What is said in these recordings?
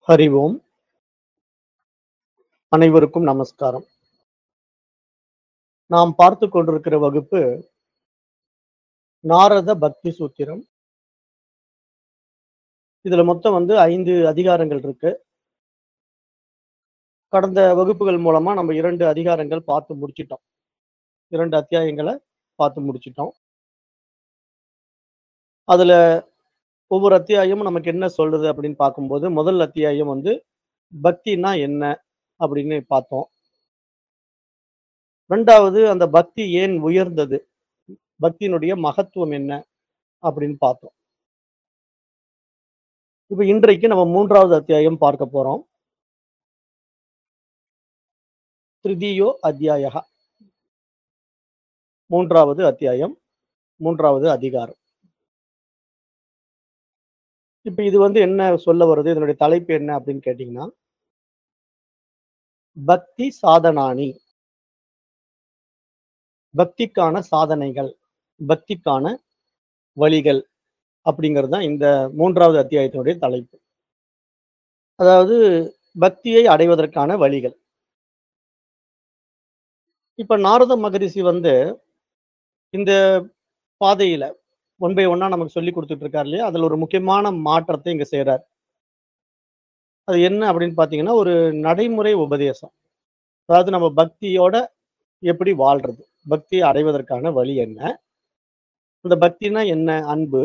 ஹரி ஓம் அனைவருக்கும் நமஸ்காரம் நாம் பார்த்து கொண்டிருக்கிற வகுப்பு நாரத பக்தி சூத்திரம் இதுல மொத்தம் வந்து ஐந்து அதிகாரங்கள் இருக்கு கடந்த வகுப்புகள் மூலமா நம்ம இரண்டு அதிகாரங்கள் பார்த்து முடிச்சிட்டோம் இரண்டு அத்தியாயங்களை பார்த்து முடிச்சிட்டோம் அதுல ஒவ்வொரு அத்தியாயமும் நமக்கு என்ன சொல்றது அப்படின்னு பார்க்கும்போது முதல் அத்தியாயம் வந்து பக்தினா என்ன அப்படின்னு பார்த்தோம் ரெண்டாவது அந்த பக்தி ஏன் உயர்ந்தது பக்தியினுடைய மகத்துவம் என்ன அப்படின்னு பார்த்தோம் இப்ப இன்றைக்கு நம்ம மூன்றாவது அத்தியாயம் பார்க்க போறோம் திருதியோ அத்தியாய மூன்றாவது அத்தியாயம் மூன்றாவது அதிகாரம் இப்ப இது வந்து என்ன சொல்ல வருது இதனுடைய தலைப்பு என்ன அப்படின்னு கேட்டீங்கன்னா பக்தி சாதனானி பக்திக்கான சாதனைகள் பக்திக்கான வழிகள் அப்படிங்கிறது தான் இந்த மூன்றாவது அத்தியாயத்தினுடைய தலைப்பு அதாவது பக்தியை அடைவதற்கான வழிகள் இப்ப நாரத மகரிஷி வந்து இந்த பாதையில ஒன் பை ஒன்னா நமக்கு சொல்லி கொடுத்துட்டு இருக்காரு இல்லையா அதுல ஒரு முக்கியமான மாற்றத்தை இங்க செய்யறாரு அது என்ன அப்படின்னு பாத்தீங்கன்னா ஒரு நடைமுறை உபதேசம் அதாவது நம்ம பக்தியோட எப்படி வாழ்றது பக்தியை அடைவதற்கான வழி என்ன அந்த பக்தினா என்ன அன்பு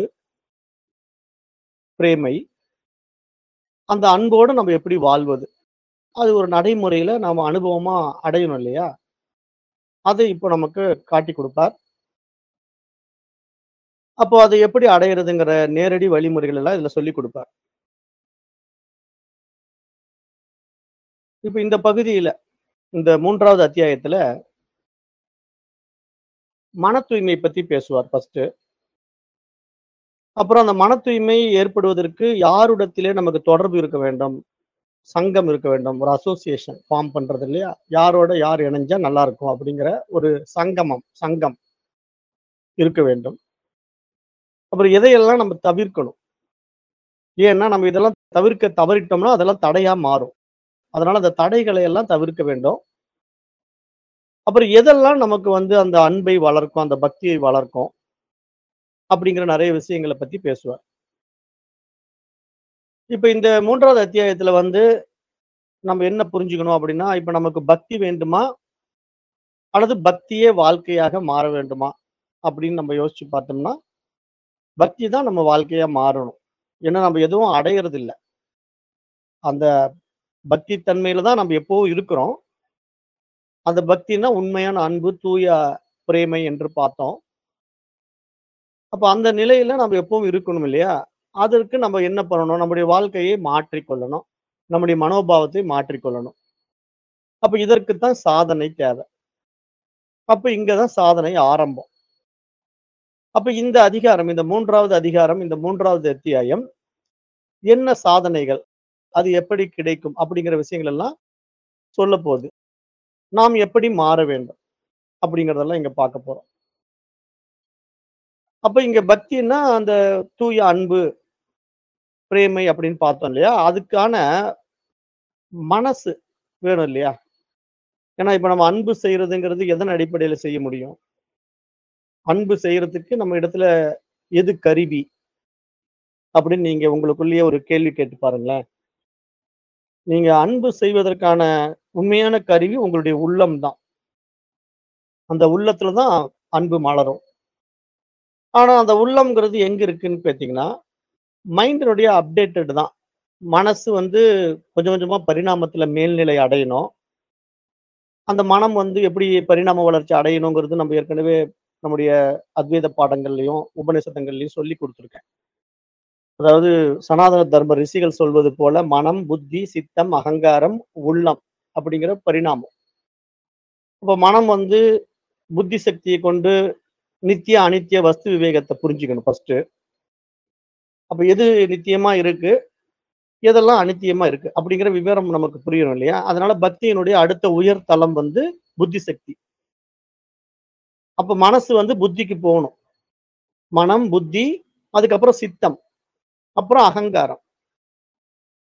பிரேமை அந்த அன்போட நம்ம எப்படி வாழ்வது அது ஒரு நடைமுறையில நாம அனுபவமா அடையணும் இல்லையா அதை இப்போ நமக்கு காட்டி கொடுப்பார் அப்போ அதை எப்படி அடையிறதுங்கிற நேரடி வழிமுறைகள் எல்லாம் இதுல சொல்லி கொடுப்பார் இப்ப இந்த பகுதியில இந்த மூன்றாவது அத்தியாயத்துல மன தூய்மை பத்தி பேசுவார் ஃபர்ஸ்ட் அப்புறம் அந்த மன தூய்மை ஏற்படுவதற்கு யாருடத்திலே நமக்கு தொடர்பு இருக்க வேண்டும் சங்கம் இருக்க வேண்டும் ஒரு அசோசியேஷன் ஃபார்ம் பண்றது இல்லையா யாரோட யார் இணைஞ்சா நல்லா இருக்கும் அப்படிங்கிற ஒரு சங்கமம் சங்கம் இருக்க வேண்டும் அப்புறம் எதையெல்லாம் நம்ம தவிர்க்கணும் ஏன்னா நம்ம இதெல்லாம் தவிர்க்க தவறிட்டோம்னா அதெல்லாம் தடையா மாறும் அதனால அந்த தடைகளை எல்லாம் தவிர்க்க வேண்டும் அப்புறம் எதெல்லாம் நமக்கு வந்து அந்த அன்பை வளர்க்கும் அந்த பக்தியை வளர்க்கும் அப்படிங்கிற நிறைய விஷயங்களை பத்தி பேசுவார் இப்ப இந்த மூன்றாவது அத்தியாயத்துல வந்து நம்ம என்ன புரிஞ்சுக்கணும் அப்படின்னா இப்ப நமக்கு பக்தி வேண்டுமா அல்லது பக்தியே வாழ்க்கையாக மாற வேண்டுமா அப்படின்னு நம்ம யோசிச்சு பார்த்தோம்னா பக்தி தான் நம்ம வாழ்க்கையா மாறணும் ஏன்னா நம்ம எதுவும் அடையிறது இல்லை அந்த பக்தி தன்மையில தான் நம்ம எப்பவும் இருக்கிறோம் அந்த பக்தினா உண்மையான அன்பு தூய பிரேமை என்று பார்த்தோம் அப்ப அந்த நிலையில நம்ம எப்பவும் இருக்கணும் இல்லையா அதற்கு நம்ம என்ன பண்ணணும் நம்முடைய வாழ்க்கையை மாற்றிக்கொள்ளணும் நம்முடைய மனோபாவத்தை மாற்றிக்கொள்ளணும் அப்ப இதற்கு தான் சாதனை தேவை அப்ப இங்கதான் சாதனை ஆரம்பம் அப்ப இந்த அதிகாரம் இந்த மூன்றாவது அதிகாரம் இந்த மூன்றாவது அத்தியாயம் என்ன சாதனைகள் அது எப்படி கிடைக்கும் அப்படிங்கிற விஷயங்கள் எல்லாம் சொல்ல போகுது நாம் எப்படி மாற வேண்டும் அப்படிங்கறதெல்லாம் இங்க பார்க்க போறோம் அப்ப இங்க பக்தின்னா அந்த தூய அன்பு பிரேமை அப்படின்னு பார்த்தோம் இல்லையா அதுக்கான மனசு வேணும் இல்லையா ஏன்னா இப்ப நம்ம அன்பு செய்யறதுங்கிறது எதன் அடிப்படையில செய்ய முடியும் அன்பு செய்யறதுக்கு நம்ம இடத்துல எது கருவி அப்படின்னு நீங்க உங்களுக்குள்ளேயே ஒரு கேள்வி கேட்டு பாருங்களேன் நீங்க அன்பு செய்வதற்கான உண்மையான கருவி உங்களுடைய உள்ளம் தான் அந்த உள்ளத்துல தான் அன்பு மலரும் ஆனா அந்த உள்ளம்ங்கிறது எங்க இருக்குன்னு பார்த்தீங்கன்னா மைண்டினுடைய அப்டேட்டட் தான் மனசு வந்து கொஞ்சம் கொஞ்சமா பரிணாமத்துல மேல்நிலை அடையணும் அந்த மனம் வந்து எப்படி பரிணாம வளர்ச்சி அடையணுங்கிறது நம்ம ஏற்கனவே நம்முடைய அத்வைத பாடங்கள்லையும் உபநிஷதங்கள்லையும் சொல்லி கொடுத்துருக்கேன் அதாவது சனாதன தர்ம ரிஷிகள் சொல்வது போல மனம் புத்தி சித்தம் அகங்காரம் உள்ளம் அப்படிங்கிற பரிணாமம் அப்ப மனம் வந்து புத்தி சக்தியை கொண்டு நித்திய அனித்திய வஸ்து விவேகத்தை புரிஞ்சுக்கணும் ஃபர்ஸ்ட் அப்ப எது நித்தியமா இருக்கு எதெல்லாம் அனித்தியமா இருக்கு அப்படிங்கிற விவரம் நமக்கு புரியணும் இல்லையா அதனால பக்தியினுடைய அடுத்த உயர் தளம் வந்து புத்தி சக்தி அப்ப மனசு வந்து புத்திக்கு போகணும் மனம் புத்தி அதுக்கப்புறம் சித்தம் அப்புறம் அகங்காரம்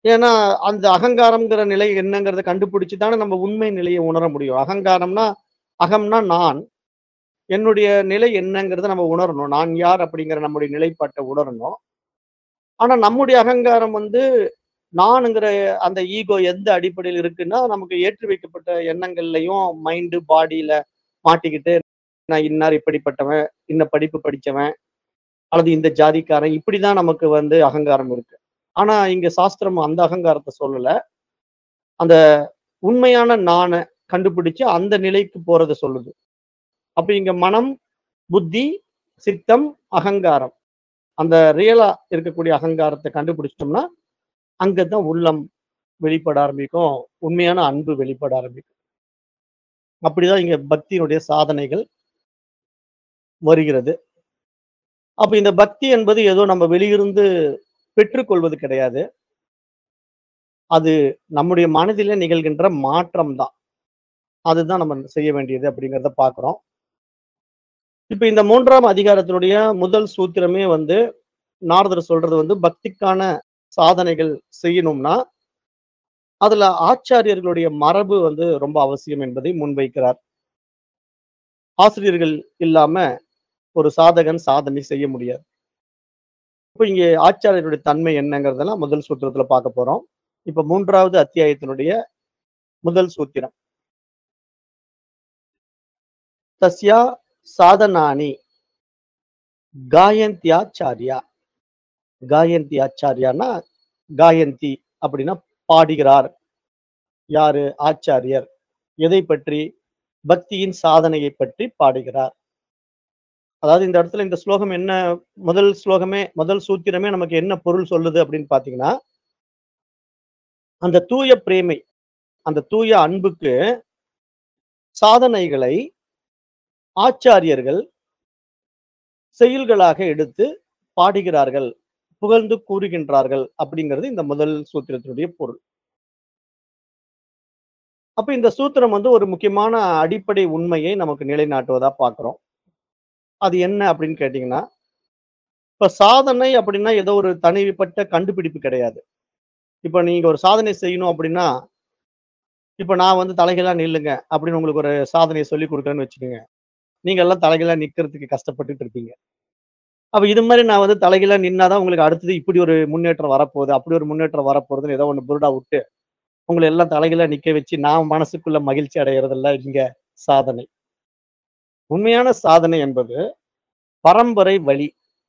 ஏன்னா, அந்த அகங்காரம்ங்கிற நிலை என்னங்கிறத கண்டுபிடிச்சு தானே நம்ம உண்மை நிலைய உணர முடியும். அகங்காரம்னா, அகம்னா நான். என்னுடைய நிலை என்னங்கிறத நம்ம உணரணும். நான் யார் அப்படிங்கிற நம்முடைய நிலைப்பாட்ட உணரணும். ஆனா, நம்முடைய அகங்காரம் வந்து நானுங்கிற அந்த ஈகோ எந்த அடிப்படையில இருக்குன்னா, நமக்கு ஏற்றி வைக்கப்பட்ட எண்ணங்கள்லயும் மைண்டு, பாடியில மாட்டிக்கிட்டு, நான் இன்னார் இப்படிப்பட்டவன், இன்ன படிப்பு படிச்சவன், அல்லது இந்த ஜாதிக்காரன் இப்படிதான் நமக்கு வந்து அகங்காரம் இருக்கு. ஆனா, இங்க சாஸ்திரம் அந்த அகங்காரத்த சொல்லல. அந்த உண்மையான நான கண்டுபிடிச்சு அந்த நிலைக்கு போறத சொல்லுது. அப்ப இங்க மனம், புத்தி, சித்தம், அகங்காரம். அந்த ரியலா இருக்கக்கூடிய அகங்காரத்த கண்டுபிடிச்சிட்டோம்னா, அங்க தான் உள்ளம் வெளிப்பட ஆரம்பிக்கும். உண்மையான அன்பு வெளிப்பட ஆரம்பிக்கும். அப்படிதான் இங்க பக்தியினுடைய சாதனைகள் வருகிறது. அப்ப இந்த பக்தி என்பது ஏதோ நம்ம வெளியிருந்து பெற்றுக்கொள்வது கிடையாது. அது நம்முடைய மனதிலே நிகழ்கின்ற மாற்றம் தான். அதுதான் நம்ம செய்ய வேண்டியது அப்படிங்கிறத பார்க்கிறோம். இப்ப இந்த 3ஆம் அதிகாரத்தினுடைய முதல் சூத்திரமே வந்து, நாரதர் சொல்றது வந்து பக்திக்கான சாதனைகள் செய்யணும்னா, அதுல ஆச்சாரியர்களுடைய மரபு வந்து ரொம்ப அவசியம் என்பதை முன்வைக்கிறார். ஆசிரியர்கள் இல்லாம ஒரு சாதகன் சாதனை செய்ய முடியாது. இப்ப இங்கே ஆச்சாரியருடைய தன்மை என்னங்கிறதெல்லாம் முதல் சூத்திரத்துல பார்க்க போறோம். இப்ப 3வது அத்தியாயத்தினுடைய முதல் சூத்திரம். தஸ்யா சாதனானி காயந்த்யாச்சார்யா. காயந்த்யாச்சார்யான்னா, காயந்தி அப்படின்னா பாடுகிறார். யாரு? ஆச்சாரியர். எதை பற்றி? பக்தியின் சாதனையை பற்றி பாடுகிறார். அதாவது இந்த இடத்துல இந்த ஸ்லோகம் என்ன முதல் ஸ்லோகமே முதல் சூத்திரமே நமக்கு என்ன பொருள் சொல்லுது அப்படின்னு பார்த்தீங்கன்னா, அந்த தூய பிரேமை, அந்த தூய அன்புக்கு சாதனைகளை ஆச்சாரியர்கள் செயல்களாக எடுத்து பாடுகிறார்கள், புகழ்ந்து கூறுகின்றார்கள் அப்படிங்கிறது இந்த முதல் சூத்திரத்தினுடைய பொருள். அப்ப இந்த சூத்திரம் வந்து ஒரு முக்கியமான அடிப்படை உண்மையை நமக்கு நிலைநாட்டுவதா பார்க்கிறோம். அது என்ன அப்படின்னு கேட்டீங்கன்னா, இப்ப சாதனை அப்படின்னா ஏதோ ஒரு தனிப்பட்ட கண்டுபிடிப்பு கிடையாது. இப்ப நீங்க ஒரு சாதனை செய்யணும் அப்படின்னா, இப்ப நான் வந்து தலைகீழா நில்லுங்க அப்படின்னு உங்களுக்கு ஒரு சாதனைய சொல்லிக் குடுக்குறேன்னு வச்சுக்கங்க. நீங்க எல்லாம் தலைகீழா நிக்கிறதுக்கு கஷ்டப்பட்டுட்டு இருப்பீங்க. அப்ப இது மாரி நான் வந்து தலைகீழா நின்னா தான் உங்களுக்கு அடுத்தது இப்படி ஒரு முன்னேற்றம் வரப்போகுது, அப்படி ஒரு முன்னேற்றம் வரப்போகுதுன்னு ஏதோ ஒண்ணு புருடா விட்டு, உங்கள எல்லாம் தலைகீழா நிக்க வச்சு நான் மனசுக்குள்ள மகிழ்ச்சி அடையறதெல்லாம் இங்க சாதனை. உண்மையான சாதனை என்பது பரம்பரை வழி.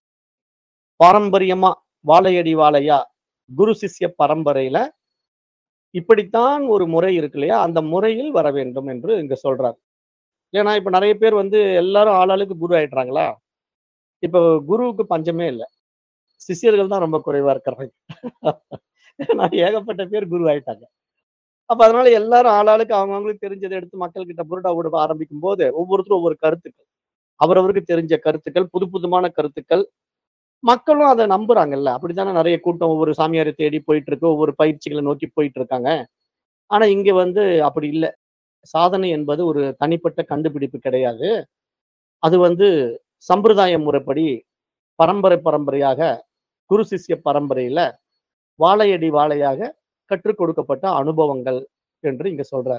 பாரம்பரியமா வாழையடி வாழையா குரு சிஷ்ய பரம்பரையில இப்படித்தான் ஒரு முறை இருக்கு இல்லையா? அந்த முறையில் வர வேண்டும் என்று இங்க சொல்றார். ஏன்னா இப்ப நெறைய பேர் வந்து எல்லாரும் ஆளாளுக்கு குரு ஆயிடுறாங்களா? இப்ப குருவுக்கு பஞ்சமே இல்ல. சிஷ்யர்கள் தான் ரொம்ப குறைவா இருக்கிறாங்க. ஏன்னா ஏகப்பட்ட பேர் குரு ஆயிட்டாங்க. அப்ப அதனால எல்லாரும் ஆளாளுக்கு அவங்கவங்களுக்கு தெரிஞ்சத எடுத்து மக்கள் கிட்ட புருடா விட ஆரம்பிக்கும்போது, ஒவ்வொருத்தரும் ஒவ்வொரு கருத்துக்கள். அவரவருக்கு தெரிஞ்ச கருத்துக்கள், புது புதுமான கருத்துக்கள். மக்களும் அத நம்புறாங்கல்ல. அப்படித்தானே நெறைய கூட்டம் ஒவ்வொரு சாமியார தேடி போயிட்டு இருக்கு. ஒவ்வொரு பயிற்சிகள நோக்கி போயிட்டு இருக்காங்க. ஆனா இங்க வந்து அப்படி இல்ல. சாதனை என்பது ஒரு தனிப்பட்ட கண்டுபிடிப்பு கிடையாது. அது வந்து சம்பிரதாய முறைப்படி பரம்பரை பரம்பரையாக குரு சிஷ்ய பரம்பரையில வாழையடி வாழையாக கற்றுக் கொடுக்கப்பட்ட அனுபவங்கள் என்று இங்க சொல்றார்.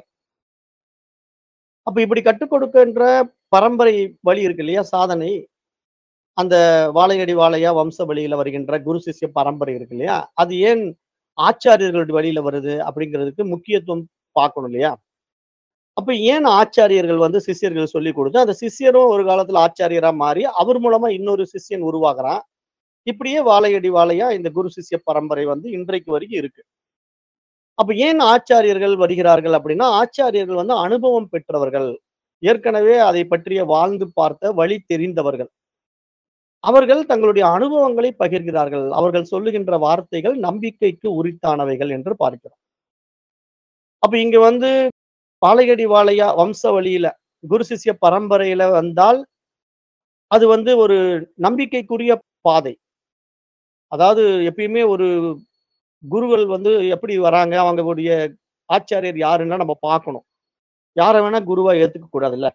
அப்ப இப்படி கற்றுக் கொடுக்கின்ற பரம்பரை வழி இருக்கு இல்லையா? சாதனை. அந்த வாழையடி வாழையா வம்ச வழியில வருகின்ற குரு சிஷ்ய பரம்பரை இருக்கு இல்லையா? அது ஏன் ஆச்சாரியர்களுடைய வழியில வருது அப்படிங்கிறதுக்கு முக்கியத்துவம் பார்க்கணும் இல்லையா? அப்ப ஏன் ஆச்சாரியர்கள் வந்து சிஷ்யர்களுக்கு சொல்லிக் குடுத்து, அந்த சிஷ்யரும் ஒரு காலத்துல ஆச்சாரியரா மாறி, அவர் மூலமா இன்னொரு சிஷ்யன் உருவாகுறான். இப்படியே வாழையடி வாழையா இந்த குரு சிஷ்ய பரம்பரை வந்து இன்றைக்கு வரைக்கும் இருக்கு. அப்ப ஏன் ஆச்சாரியர்கள் வருகிறார்கள் அப்படின்னா, ஆச்சாரியர்கள் வந்து அனுபவம் பெற்றவர்கள். ஏற்கனவே அதை பற்றிய வாழ்ந்து பார்த்த வழி தெரிந்தவர்கள். அவர்கள் தங்களுடைய அனுபவங்களை பகிர்கிறார்கள். அவர்கள் சொல்லுகின்ற வார்த்தைகள் நம்பிக்கைக்கு உரித்தானவைகள் என்று பார்க்கிறோம். அப்ப இங்க வந்து வாழையடி வாழையா வம்ச வழியில குரு சிஷ்ய பரம்பரையில வந்தால், அது வந்து ஒரு நம்பிக்கைக்குரிய பாதை. அதாவது எப்பயுமே ஒரு குருகள் வந்து எப்படி வராங்க? அவங்களுடைய ஆச்சாரியர் யாருன்னா நம்ம பார்க்கணும். யார வேணா குருவா ஏத்துக்க கூடாதுல்ல.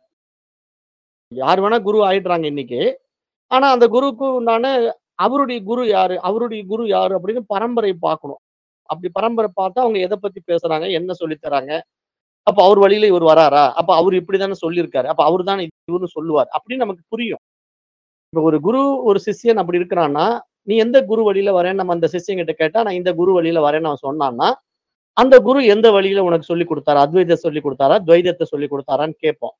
யார் வேணா குரு ஆயிடுறாங்க இன்னைக்கு. ஆனா அந்த குருவுக்கு உண்டான அவருடைய குரு யாரு? அவருடைய குரு யாரு? அப்படின்னு பரம்பரை பார்க்கணும். அப்படி பரம்பரை பார்த்தா அவங்க எத பத்தி பேசுறாங்க? என்ன சொல்லி தராங்க? அப்ப அவர் வழியில இவர் வராரா? அப்ப அவரு இப்படித்தானே சொல்லியிருக்காரு. அப்ப அவரு தானே இவருன்னு சொல்லுவார். அப்படின்னு நமக்கு புரியும். இப்ப ஒரு குரு, ஒரு சிஷ்யன் அப்படி இருக்கிறான்னா, நீ எந்த குரு வழியில வரேன்னு நம்ம அந்த சிஷ்யன்கிட்ட கேட்டா, நான் இந்த குரு வழியில வரேன்னு அவன் சொன்னான்னா, அந்த குரு எந்த வழியில உனக்கு சொல்லிக் குடுத்தாரு? அத்வைதம் சொல்லிக் குடுத்தாரா? துவைதத்த சொல்லிக் குடுத்தாரான்னு கேட்போம்.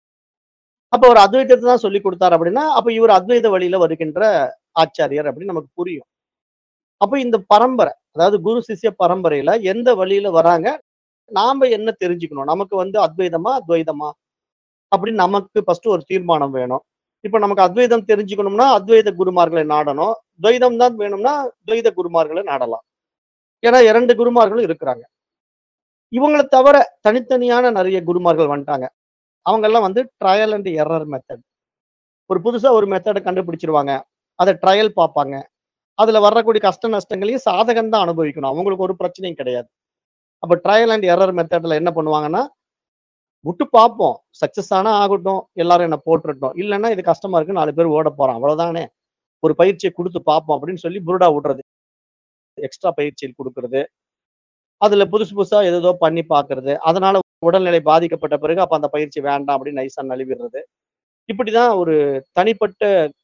அப்ப அவர் அத்வைதத்த தான் சொல்லிக் குடுத்தாரு அப்படின்னா, அப்ப இவர் அத்வைத வழியில வருகின்ற ஆச்சாரியர் அப்படின்னு நமக்கு புரியும். அப்ப இந்த பரம்பரை, அதாவது குரு சிஷ்ய பரம்பரையில எந்த வழியில வராங்க? நாம என்ன தெரிஞ்சுக்கணும்? நமக்கு வந்து அத்வைதமா? துவைதமா? அப்படின்னு நமக்கு ஃபர்ஸ்ட் ஒரு தீர்மானம் வேணும். இப்ப நமக்கு அத்வைதம் தெரிஞ்சுக்கணும்னா, அத்வைத குருமார்களை நாடணும். துவைதம் தான் வேணும்னா, துவைத குருமார்களை நாடலாம். ஏன்னா 2 குருமார்களும் இருக்கிறாங்க. இவங்கள தவிர தனித்தனியான நெறைய குருமார்கள் வந்துட்டாங்க. அவங்கெல்லாம் வந்து ட்ரையல் அண்ட் எரர் மெத்தட். ஒரு புதுசா ஒரு மெத்தட கண்டுபிடிச்சிருவாங்க. அத ட்ரையல் பார்ப்பாங்க. அதுல வரக்கூடிய கஷ்ட நஷ்டங்களையும் சாதகன் தான் அனுபவிக்கணும். அவங்களுக்கு ஒரு பிரச்சனையும் கிடையாது. அப்ப ட்ரையல் அண்ட் எரர் மெத்தட்ல என்ன பண்ணுவாங்கன்னா, விட்டு பார்ப்போம். சக்சஸ் ஆனா ஆகட்டும். எல்லாரும் என்ன போட்டுறட்டும். இல்லன்னா இது கஷ்டமா இருக்கு 4 பேர் ஓடப் போறான். அவ்வளவுதானே. ஒரு பயிற்சிய குடுத்து பார்ப்போம் அப்படின்னு சொல்லி புருடா விடுறது. எக்ஸ்ட்ரா பயிற்சிகள் குடுக்குறது. அதுல புதுசு புதுசா ஏதேதோ பண்ணி பார்க்கிறது. அதனால உடல்நிலை பாதிக்கப்பட்ட பிறகு அப்ப அந்த பயிற்சி வேண்டாம் அப்படின்னு நைஸா நழுவிடுறது. இப்படிதான் ஒரு தனிப்பட்ட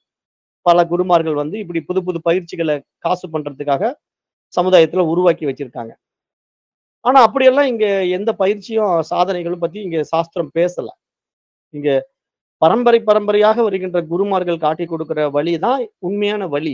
பல குருமார்கள் வந்து இப்படி புது புது பயிற்சிகள காசு பண்றதுக்காக சமுதாயத்துல உருவாக்கி வச்சிருக்காங்க. ஆனா அப்படியெல்லாம் இங்க எந்த பயிற்சியும், சாதனைகளும் பத்தி இங்க சாஸ்திரம் பேசல. இங்க பரம்பரை பரம்பரையாக வருகின்ற குருமார்கள் காட்டிக் கொடுக்கிற வழி தான் உண்மையான வழி.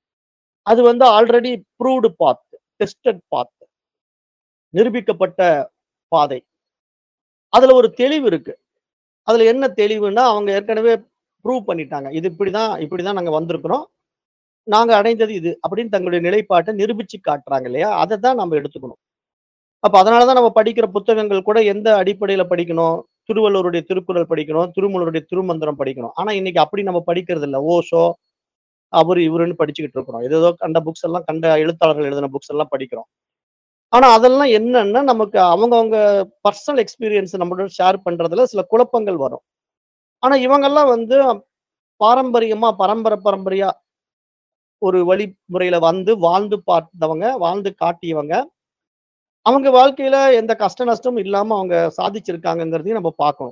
அது வந்து already proved path, tested path. நிரூபிக்கப்பட்ட பாதை. அதுல ஒரு தெளிவு இருக்கு. அதுல என்ன தெளிவுன்னா, அவங்க ஏற்கனவே ப்ரூவ் பண்ணிட்டாங்க. இது இப்படிதான் இப்படிதான் நாங்க வந்திருக்கிறோம். நாங்க அடைந்தது இது. அப்படின்னு தங்களுடைய நிலைப்பாட்ட நிரூபிச்சு காட்டுறாங்க இல்லையா? அதத்தான் நம்ம எடுத்துக்கணும். அப்ப அதனால தான் நம்ம படிக்கிற புத்தகங்கள் கூட எந்த அடிப்படையில படிக்கணும்? திருவள்ளுவருடைய திருக்குறள் படிக்கணும். திருமூலருடைய திருமந்திரம் படிக்கணும். ஆனா இன்னைக்கு அப்படி நம்ம படிக்கிறது இல்ல. ஓஷோ, அவரு இவருன்னு படிச்சுக்கிட்டு இருக்கிறோம். ஏதேதோ கண்ட புக்ஸ் எல்லாம் கண்ட எழுத்தாளர்கள் எழுதின புக்ஸ் எல்லாம் படிக்கிறோம். ஆனா அதெல்லாம் என்னன்னா, நமக்கு அவங்கவங்க பர்சனல் எக்ஸ்பீரியன்ஸ் நம்மளோட ஷேர் பண்றதுல சில குழப்பங்கள் வரும். ஆனா இவங்கெல்லாம் வந்து பாரம்பரியமா, பரம்பரை பரம்பரையா ஒரு வழிமுறையில வந்து வாழ்ந்து பார்த்தவங்க, வாழ்ந்து காட்டியவங்க. அவங்க வாழ்க்கையில எந்த கஷ்ட நஷ்டமும் இல்லாம அவங்க சாதிச்சிருக்காங்கங்கிறதையும் நம்ம பார்க்கணும்.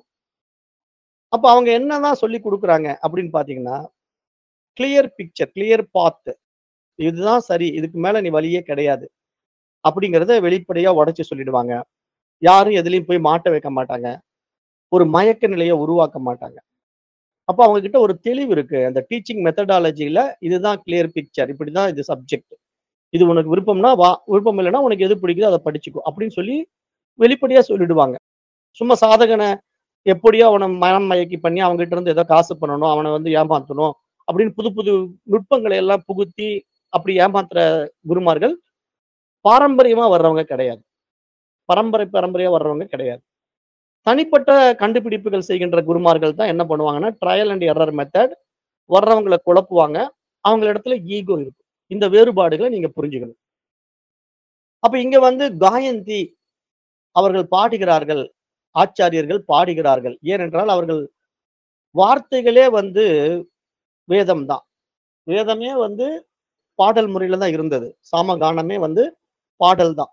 அப்ப அவங்க என்னதான் சொல்லிக் குடுக்குறாங்க அப்படின்னு பார்த்தீங்கன்னா, கிளியர் பிக்சர், கிளியர் பாத். இதுதான் சரி. இதுக்கு மேல நீ வழியே கிடையாது. அப்படிங்கிறத வெளிப்படையா உடைச்சு சொல்லிடுவாங்க. யாரும் எதுலயும் போய் மாட்ட வைக்க மாட்டாங்க. ஒரு மயக்க நிலைய உருவாக்க மாட்டாங்க. அப்ப அவங்க கிட்ட ஒரு தெளிவு இருக்கு. அந்த டீச்சிங் மெத்தடாலஜில இதுதான் கிளியர் பிக்சர். இப்படிதான் இது சப்ஜெக்ட். இது உனக்கு விருப்பம்னா வா. விருப்பம் இல்லன்னா உனக்கு எது பிடிக்குதோ அத படிச்சுக்கோ. அப்படின்னு சொல்லி வெளிப்படையா சொல்லிடுவாங்க. சும்மா சாதகன எப்படியோ அவன மனம் மயக்கி பண்ணி அவன்கிட்ட இருந்து ஏதோ காசு பண்ணணும். அவன வந்து ஏமாத்தணும். அப்படின்னு புது புது நுட்பங்களை எல்லாம் புகுத்தி அப்படி ஏமாத்துற குருமார்கள் பாரம்பரியமா வர்றவங்க கிடையாது. பரம்பரை பரம்பரையா வர்றவங்க கிடையாது. தனிப்பட்ட கண்டுபிடிப்புகள் செய்கின்ற குருமார்கள் தான் என்ன பண்ணுவாங்கன்னா, ட்ரையல் அண்ட் எரர் மெத்தட். வர்றவங்கள குழப்புவாங்க. அவங்க இடத்துல ஈகோ இருக்கும். இந்த வேறுபாடுகள நீங்க புரிஞ்சுக்கணும். அப்ப இங்க வந்து காயந்தி அவர்கள் பாடுகிறார்கள். ஆச்சாரியர்கள் பாடுகிறார்கள். ஏனென்றால் அவர்கள் வார்த்தைகளே வந்து வேதம் தான். வேதமே வந்து பாடல் முறையில தான் இருந்தது. சாமகானமே வந்து பாடல் தான்.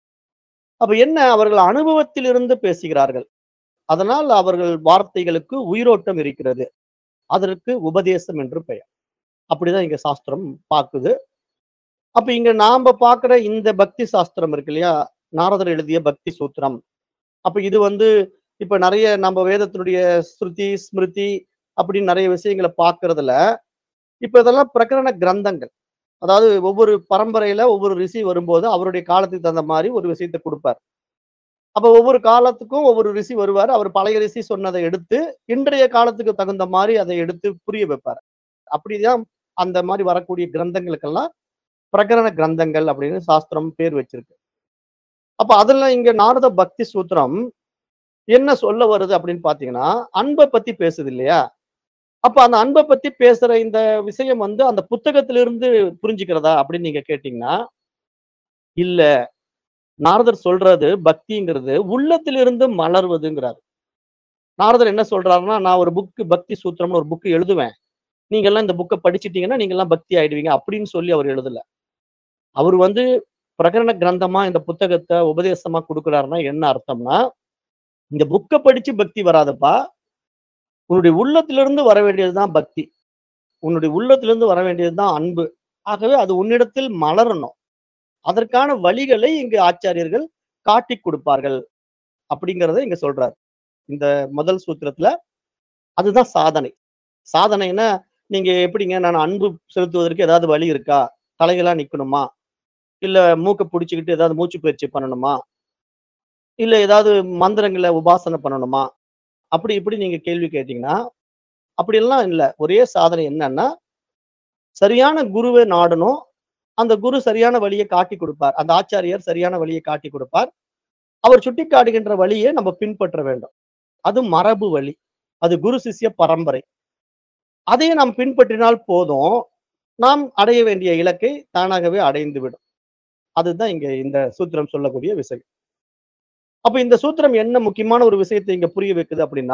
அப்ப என்ன அவர்கள் அனுபவத்திலிருந்து பேசுகிறார்கள். அதனால் அவர்கள் வார்த்தைகளுக்கு உயிரோட்டம் இருக்கிறது. அதற்கு உபதேசம் என்று பெயர். அப்படிதான் இங்க சாஸ்திரம் பாக்குது. அப்ப இங்க நாம பார்க்கிற இந்த பக்தி சாஸ்திரம் இருக்கு இல்லையா? நாரதர் எழுதிய பக்தி சூத்திரம். அப்ப இது வந்து இப்ப நெறைய நம்ம வேதத்தினுடைய ஸ்ருதி, ஸ்மிருதி அப்படின்னு நெறைய விஷயங்கள பார்க்கிறதுல, இப்ப இதெல்லாம் பிரகரண கிரந்தங்கள். அதாவது ஒவ்வொரு பரம்பரையில ஒவ்வொரு ரிஷி வரும்போது அவருடைய காலத்துக்கு தகுந்த மாரி ஒரு விஷயத்த குடுப்பார். அப்ப ஒவ்வொரு காலத்துக்கும் ஒவ்வொரு ரிஷி வருவாரு. அவர் பழைய ரிஷி சொன்னத எடுத்து, இன்றைய காலத்துக்கு தகுந்த மாரி அதை எடுத்து புரிய வைப்பார். அப்படிதான் அந்த மாரி வரக்கூடிய கிரந்தங்களுக்கெல்லாம் பிரகரண கிரந்தங்கள் அப்படின்னு சாஸ்திரம் பேர் வச்சிருக்கு. அப்ப அதுல இங்க நாரத பக்தி சூத்திரம் என்ன சொல்ல வருது அப்படின்னு பார்த்தீங்கன்னா, அன்ப பத்தி பேசுது இல்லையா? அப்ப அந்த அன்ப பத்தி பேசுற இந்த விஷயம் வந்து அந்த புத்தகத்திலிருந்து புரிஞ்சுக்கிறதா அப்படின்னு நீங்க கேட்டீங்கன்னா, இல்ல. நாரதர் சொல்றது பக்திங்கிறது உள்ளத்திலிருந்து மலர்வதுங்கிறாரு. நாரதர் என்ன சொல்றாருன்னா, நான் ஒரு புக் பக்தி சூத்திரம்னு ஒரு புக் எழுதுவேன். நீங்கலாம் இந்த புக்க படிச்சுட்டீங்கன்னா, நீங்கலாம் பக்தி ஆயிடுவீங்க அப்படின்னு சொல்லி அவர் எழுதல. அவரு வந்து பிரகரண கிரந்தமா இந்த புத்தகத்த உபதேசமா குடுக்குறாருன்னா என்ன அர்த்தம்னா, இந்த புக்க படிச்சு பக்தி வராதுப்பா. உன்னுடைய உள்ளத்திலிருந்து வர வேண்டியது தான் பக்தி. உன்னுடைய உள்ளத்திலிருந்து வர வேண்டியது தான் அன்பு. ஆகவே அது உன்னிடத்தில் மலரணும். அதற்கான வழிகளை இங்கு ஆச்சாரியர்கள் காட்டிக் குடுப்பார்கள். அப்படிங்கிறத இங்க சொல்றார். இந்த முதல் சூத்திரத்துல அதுதான் சாதனை. சாதனைன்னா, நீங்க எப்படிங்க நான் அன்பு செலுத்துவதற்கு ஏதாவது வழி இருக்கா? தலைகீழா நிக்கணுமா? இல்ல மூக்க புடிச்சுக்கிட்டு ஏதாவது மூச்சு பயிற்சி பண்ணணுமா? இல்ல ஏதாவது மந்திரங்கள உபாசனை பண்ணணுமா? அப்படி இப்படி நீங்க கேள்வி கேட்டீங்கன்னா, அப்படியெல்லாம் இல்ல. ஒரே சாதனை என்னன்னா, சரியான குருவ நாடணும். அந்த குரு சரியான வழிய காட்டிக் குடுப்பார். அந்த ஆச்சாரியர் சரியான வழிய காட்டிக் குடுப்பார். அவர் சுட்டிக்காட்டுகின்ற வழியை நம்ம பின்பற்ற வேண்டும். அது மரபு வழி. அது குரு சிஷ்ய பரம்பரை. அதையே நாம் பின்பற்றினால் போதும். நாம் அடைய வேண்டிய இலக்கை தானாகவே அடைந்துவிடும். அதுதான் இங்க இந்த சூத்திரம் சொல்லக்கூடிய விஷயம். அப்ப இந்த சூத்திரம் என்ன முக்கியமான ஒரு விஷயத்தை இங்க புரிய வைக்குது அப்படின்னா,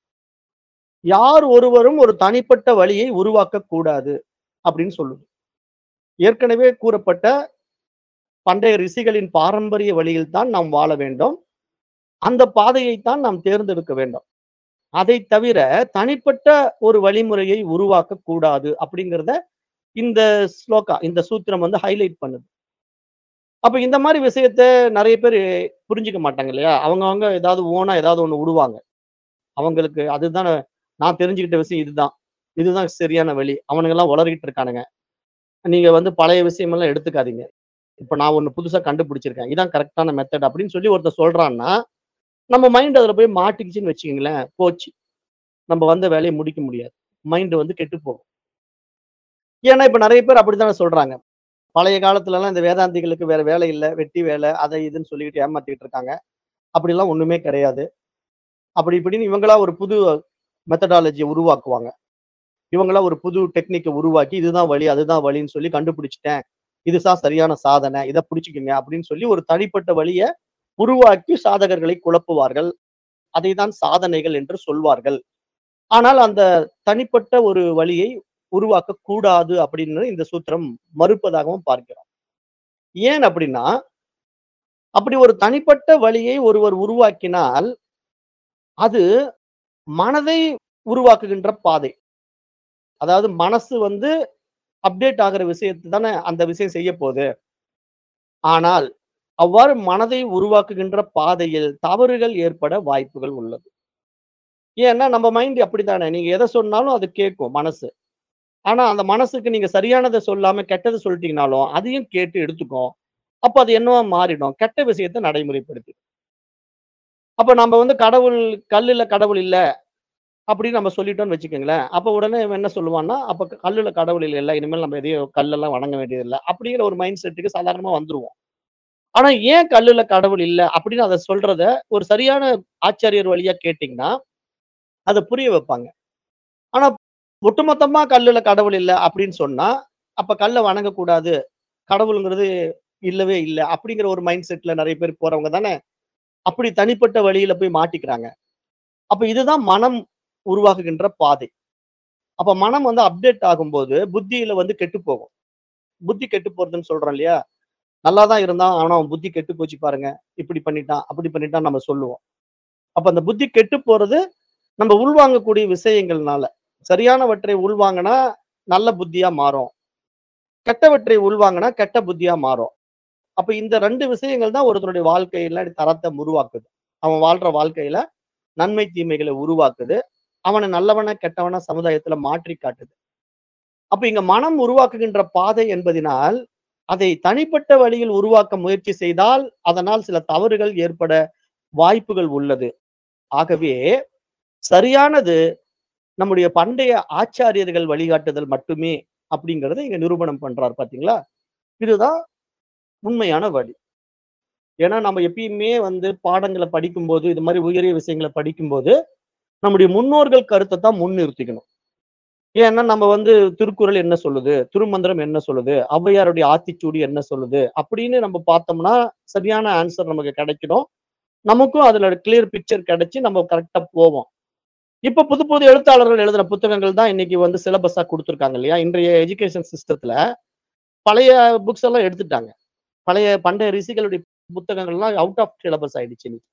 யார் ஒருவரும் ஒரு தனிப்பட்ட வழியை உருவாக்கக் கூடாது அப்படின்னு சொல்லுது. ஏற்கனவே கூறப்பட்ட பண்டைய ரிஷிகளின் பாரம்பரிய வழியில் தான் நாம் வாழ வேண்டும். அந்த பாதையைத் தான் நாம் தேர்ந்தெடுக்க வேண்டும். அதைத் தவிர தனிப்பட்ட ஒரு வழிமுறையை உருவாக்கக் கூடாது அப்படிங்கிறத இந்த ஸ்லோகா, இந்த சூத்திரம் வந்து ஹைலைட் பண்ணுது. அப்ப இந்த மாரி விஷயத்த நெறைய பேரு புரிஞ்சுக்க மாட்டாங்க இல்லையா? அவங்கவங்க ஏதாவது ஓனா ஏதாவது ஒண்ணு உடுவாங்க. அவங்களுக்கு அதுதான நான் தெரிஞ்சுக்கிட்ட விஷயம் இதுதான். இதுதான் சரியான வழி. அவனுங்கலாம் உளறிட்டு இருக்கானுங்க. நீங்க வந்து பழைய விஷயமெல்லாம் எடுத்துக்காதீங்க. இப்ப நான் ஒண்ணு புதுசா கண்டுபிடிச்சிருக்கேன். இதான் கரெக்ட்டான மெத்தட் அப்படின்னு சொல்லி ஒருத்தன் சொல்றான்னா, நம்ம மைண்ட் அதுல போய் மாட்டிக்கிச்சுன்னு வச்சுக்கங்களேன், போச்சு. நம்ம வந்த வேலைய முடிக்க முடியாது. மைண்ட் வந்து கெட்டுப் போகும். ஏன்னா, இப்ப நெறைய பேர் அப்படித்தானே சொல்றாங்க. பழைய காலத்துலலாம் இந்த வேதாந்திகளுக்கு வேற வேலை இல்ல. வெட்டி வேலை, அதை இதுன்னு சொல்லிக்கிட்டு ஏமாத்திட்டு இருக்காங்க. அப்படிலாம் ஒண்ணுமே கிடையாது. அப்படி இப்படின்னு இவங்களா ஒரு புது மெத்தடாலஜிய உருவாக்குவாங்க. இவங்களா ஒரு புது டெக்னிக்க உருவாக்கி, இதுதான் வழி, அதுதான் வழின்னு சொல்லி கண்டுபிடிச்சுட்டேன். இதுதான் சரியான சாதனை. இத புடிச்சுக்கங்க அப்படின்னு சொல்லி ஒரு தனிப்பட்ட வழிய உருவாக்கி சாதகர்களை குழப்புவார்கள். அதைத்தான் சாதனைகள் என்று சொல்வார்கள். ஆனால் அந்த தனிப்பட்ட ஒரு வழியை உருவாக்கக் கூடாது அப்படின்னு இந்த சூத்திரம் மறுப்பதாகவும் பார்க்கிறோம். ஏன் அப்படின்னா, அப்படி ஒரு தனிப்பட்ட வழியை ஒருவர் உருவாக்கினால், அது மனதை உருவாக்குகின்ற பாதை. அதாவது மனசு வந்து அப்டேட் ஆகுற விஷயத்த தானே அந்த விஷயம் செய்யப்போது. ஆனால், அவ்வாறு மனதை உருவாக்குகின்ற பாதையில் தவறுகள் ஏற்பட வாய்ப்புகள் உள்ளது. ஏன்னா, நம்ம மைண்ட் அப்படித்தானே. நீங்க எத சொன்னாலும் அது கேட்கும் மனசு. ஆனா, அந்த மனசுக்கு நீங்க சரியானத சொல்லாம கெட்டத சொல்ட்டீங்கனாலும், அதையும் கேட்டு எடுத்துக்கும். அப்ப அது என்னவா மாறிடும்? கெட்ட விஷயத்த நடைமுறைப்படுத்திடும். அப்ப நம்ம வந்து கடவுள் கல்லுல கடவுள் இல்ல. அப்படின்னு நம்ம சொல்லிட்டோம்னு வச்சுக்கங்களேன். அப்ப உடனே இவன் என்ன சொல்லுவான்னா, அப்ப கல்லுல கடவுள் இல்லல்ல. இனிமேல் நம்ம எதையும் கல்லெல்லாம் வணங்க வேண்டியதில்ல. அப்படிங்கிற ஒரு மைண்ட் செட்டுக்கு சாதாரணமா வந்துருவோம். ஆனா, ஏன் கல்லுல கடவுள் இல்ல அப்படின்னு அத சொல்றத ஒரு சரியான ஆச்சாரியர் வழியா கேட்டீங்கன்னா, அத புரிய வைப்பாங்க. ஆனா, ஒட்டுமொத்தமா கல்லுல கடவுள் இல்ல அப்படின்னு சொன்னா, அப்ப கல்ல வணங்கக்கூடாது. கடவுள்ங்கிறது இல்லவே இல்ல. அப்படிங்கிற ஒரு மைண்ட் செட்ல நெறைய பேர் போறவங்க தானே, அப்படி தனிப்பட்ட வழியில போய் மாட்டிக்கிறாங்க. அப்ப இதுதான் மனம் உருவாக்குகின்ற பாதை. அப்ப மனம் வந்து அப்டேட் ஆகும்போது, புத்தியில வந்து கெட்டுப் போகும். புத்தி கெட்டுப் போறதுன்னு சொல்றோம் இல்லையா? நல்லா தான் இருந்தான். ஆனா அவன் புத்தி கெட்டுப் போச்சு பாருங்க. இப்படி பண்ணிட்டான், அப்படி பண்ணிட்டான்னு நம்ம சொல்லுவோம். அப்ப அந்த புத்தி கெட்டுப் போறது, நம்ம உள்வாங்கக்கூடிய விஷயங்கள்னால. சரியானவற்றை உள்வாங்குனா நல்ல புத்தியா மாறும். கெட்டவற்றை உள்வாங்குனா கெட்ட புத்தியா மாறும். அப்ப இந்த 2 விஷயங்கள் தான் ஒருத்தனுடைய வாழ்க்கையில தரத்த உருவாக்குது. அவன் வாழ்ற வாழ்க்கையில நன்மை, தீமைகள உருவாக்குது. அவன நல்லவனா, கெட்டவனா சமுதாயத்துல மாற்றி காட்டுது. அப்ப இங்க மனம் உருவாக்குகின்ற பாதை என்பதினால், அதை தனிப்பட்ட வழியில் உருவாக்க முயற்சி செய்தால், அதனால் சில தவறுகள் ஏற்பட வாய்ப்புகள் உள்ளது. ஆகவே, சரியானது நம்முடைய பண்டைய ஆச்சாரியர்கள் வழிகாட்டுதல் மட்டுமே அப்படிங்கிறத இங்க நிரூபணம் பண்றார் பார்த்தீங்களா? இதுதான் உண்மையான வழி. ஏன்னா நம்ம எப்பயுமே வந்து பாடங்கள படிக்கும்போது, இது மாரி உயரிய விஷயங்கள படிக்கும்போது, நம்முடைய முன்னோர்கள் கருத்த தான் முன்னிறுத்திக்கணும். ஏன்னா நம்ம வந்து திருக்குறள் என்ன சொல்லுது? திருமந்திரம் என்ன சொல்லுது? ஔவையாருடைய ஆத்திச்சூடி என்ன சொல்லுது? அப்படின்னு நம்ம பார்த்தோம்னா, சரியான ஆன்சர் நமக்கு கிடைச்சிடும். நமக்கும் அதுல கிளியர் பிக்சர் கிடைச்சு நம்ம கரெக்ட்டா போவோம். இப்ப புது புது எழுத்தாளர்கள் எழுதின புத்தகங்கள் தான் இன்னைக்கு வந்து சிலபஸா குடுத்துருக்காங்க இல்லையா? இன்றைய எஜுகேஷன் சிஸ்டத்துல பழைய புக்ஸ் எல்லாம் எடுத்துட்டாங்க. பழைய பண்டைய ரிஷிகளுடைய புத்தகங்கள்லாம் அவுட் ஆஃப் சிலபஸ் ஆயிடுச்சு இன்னைக்கு.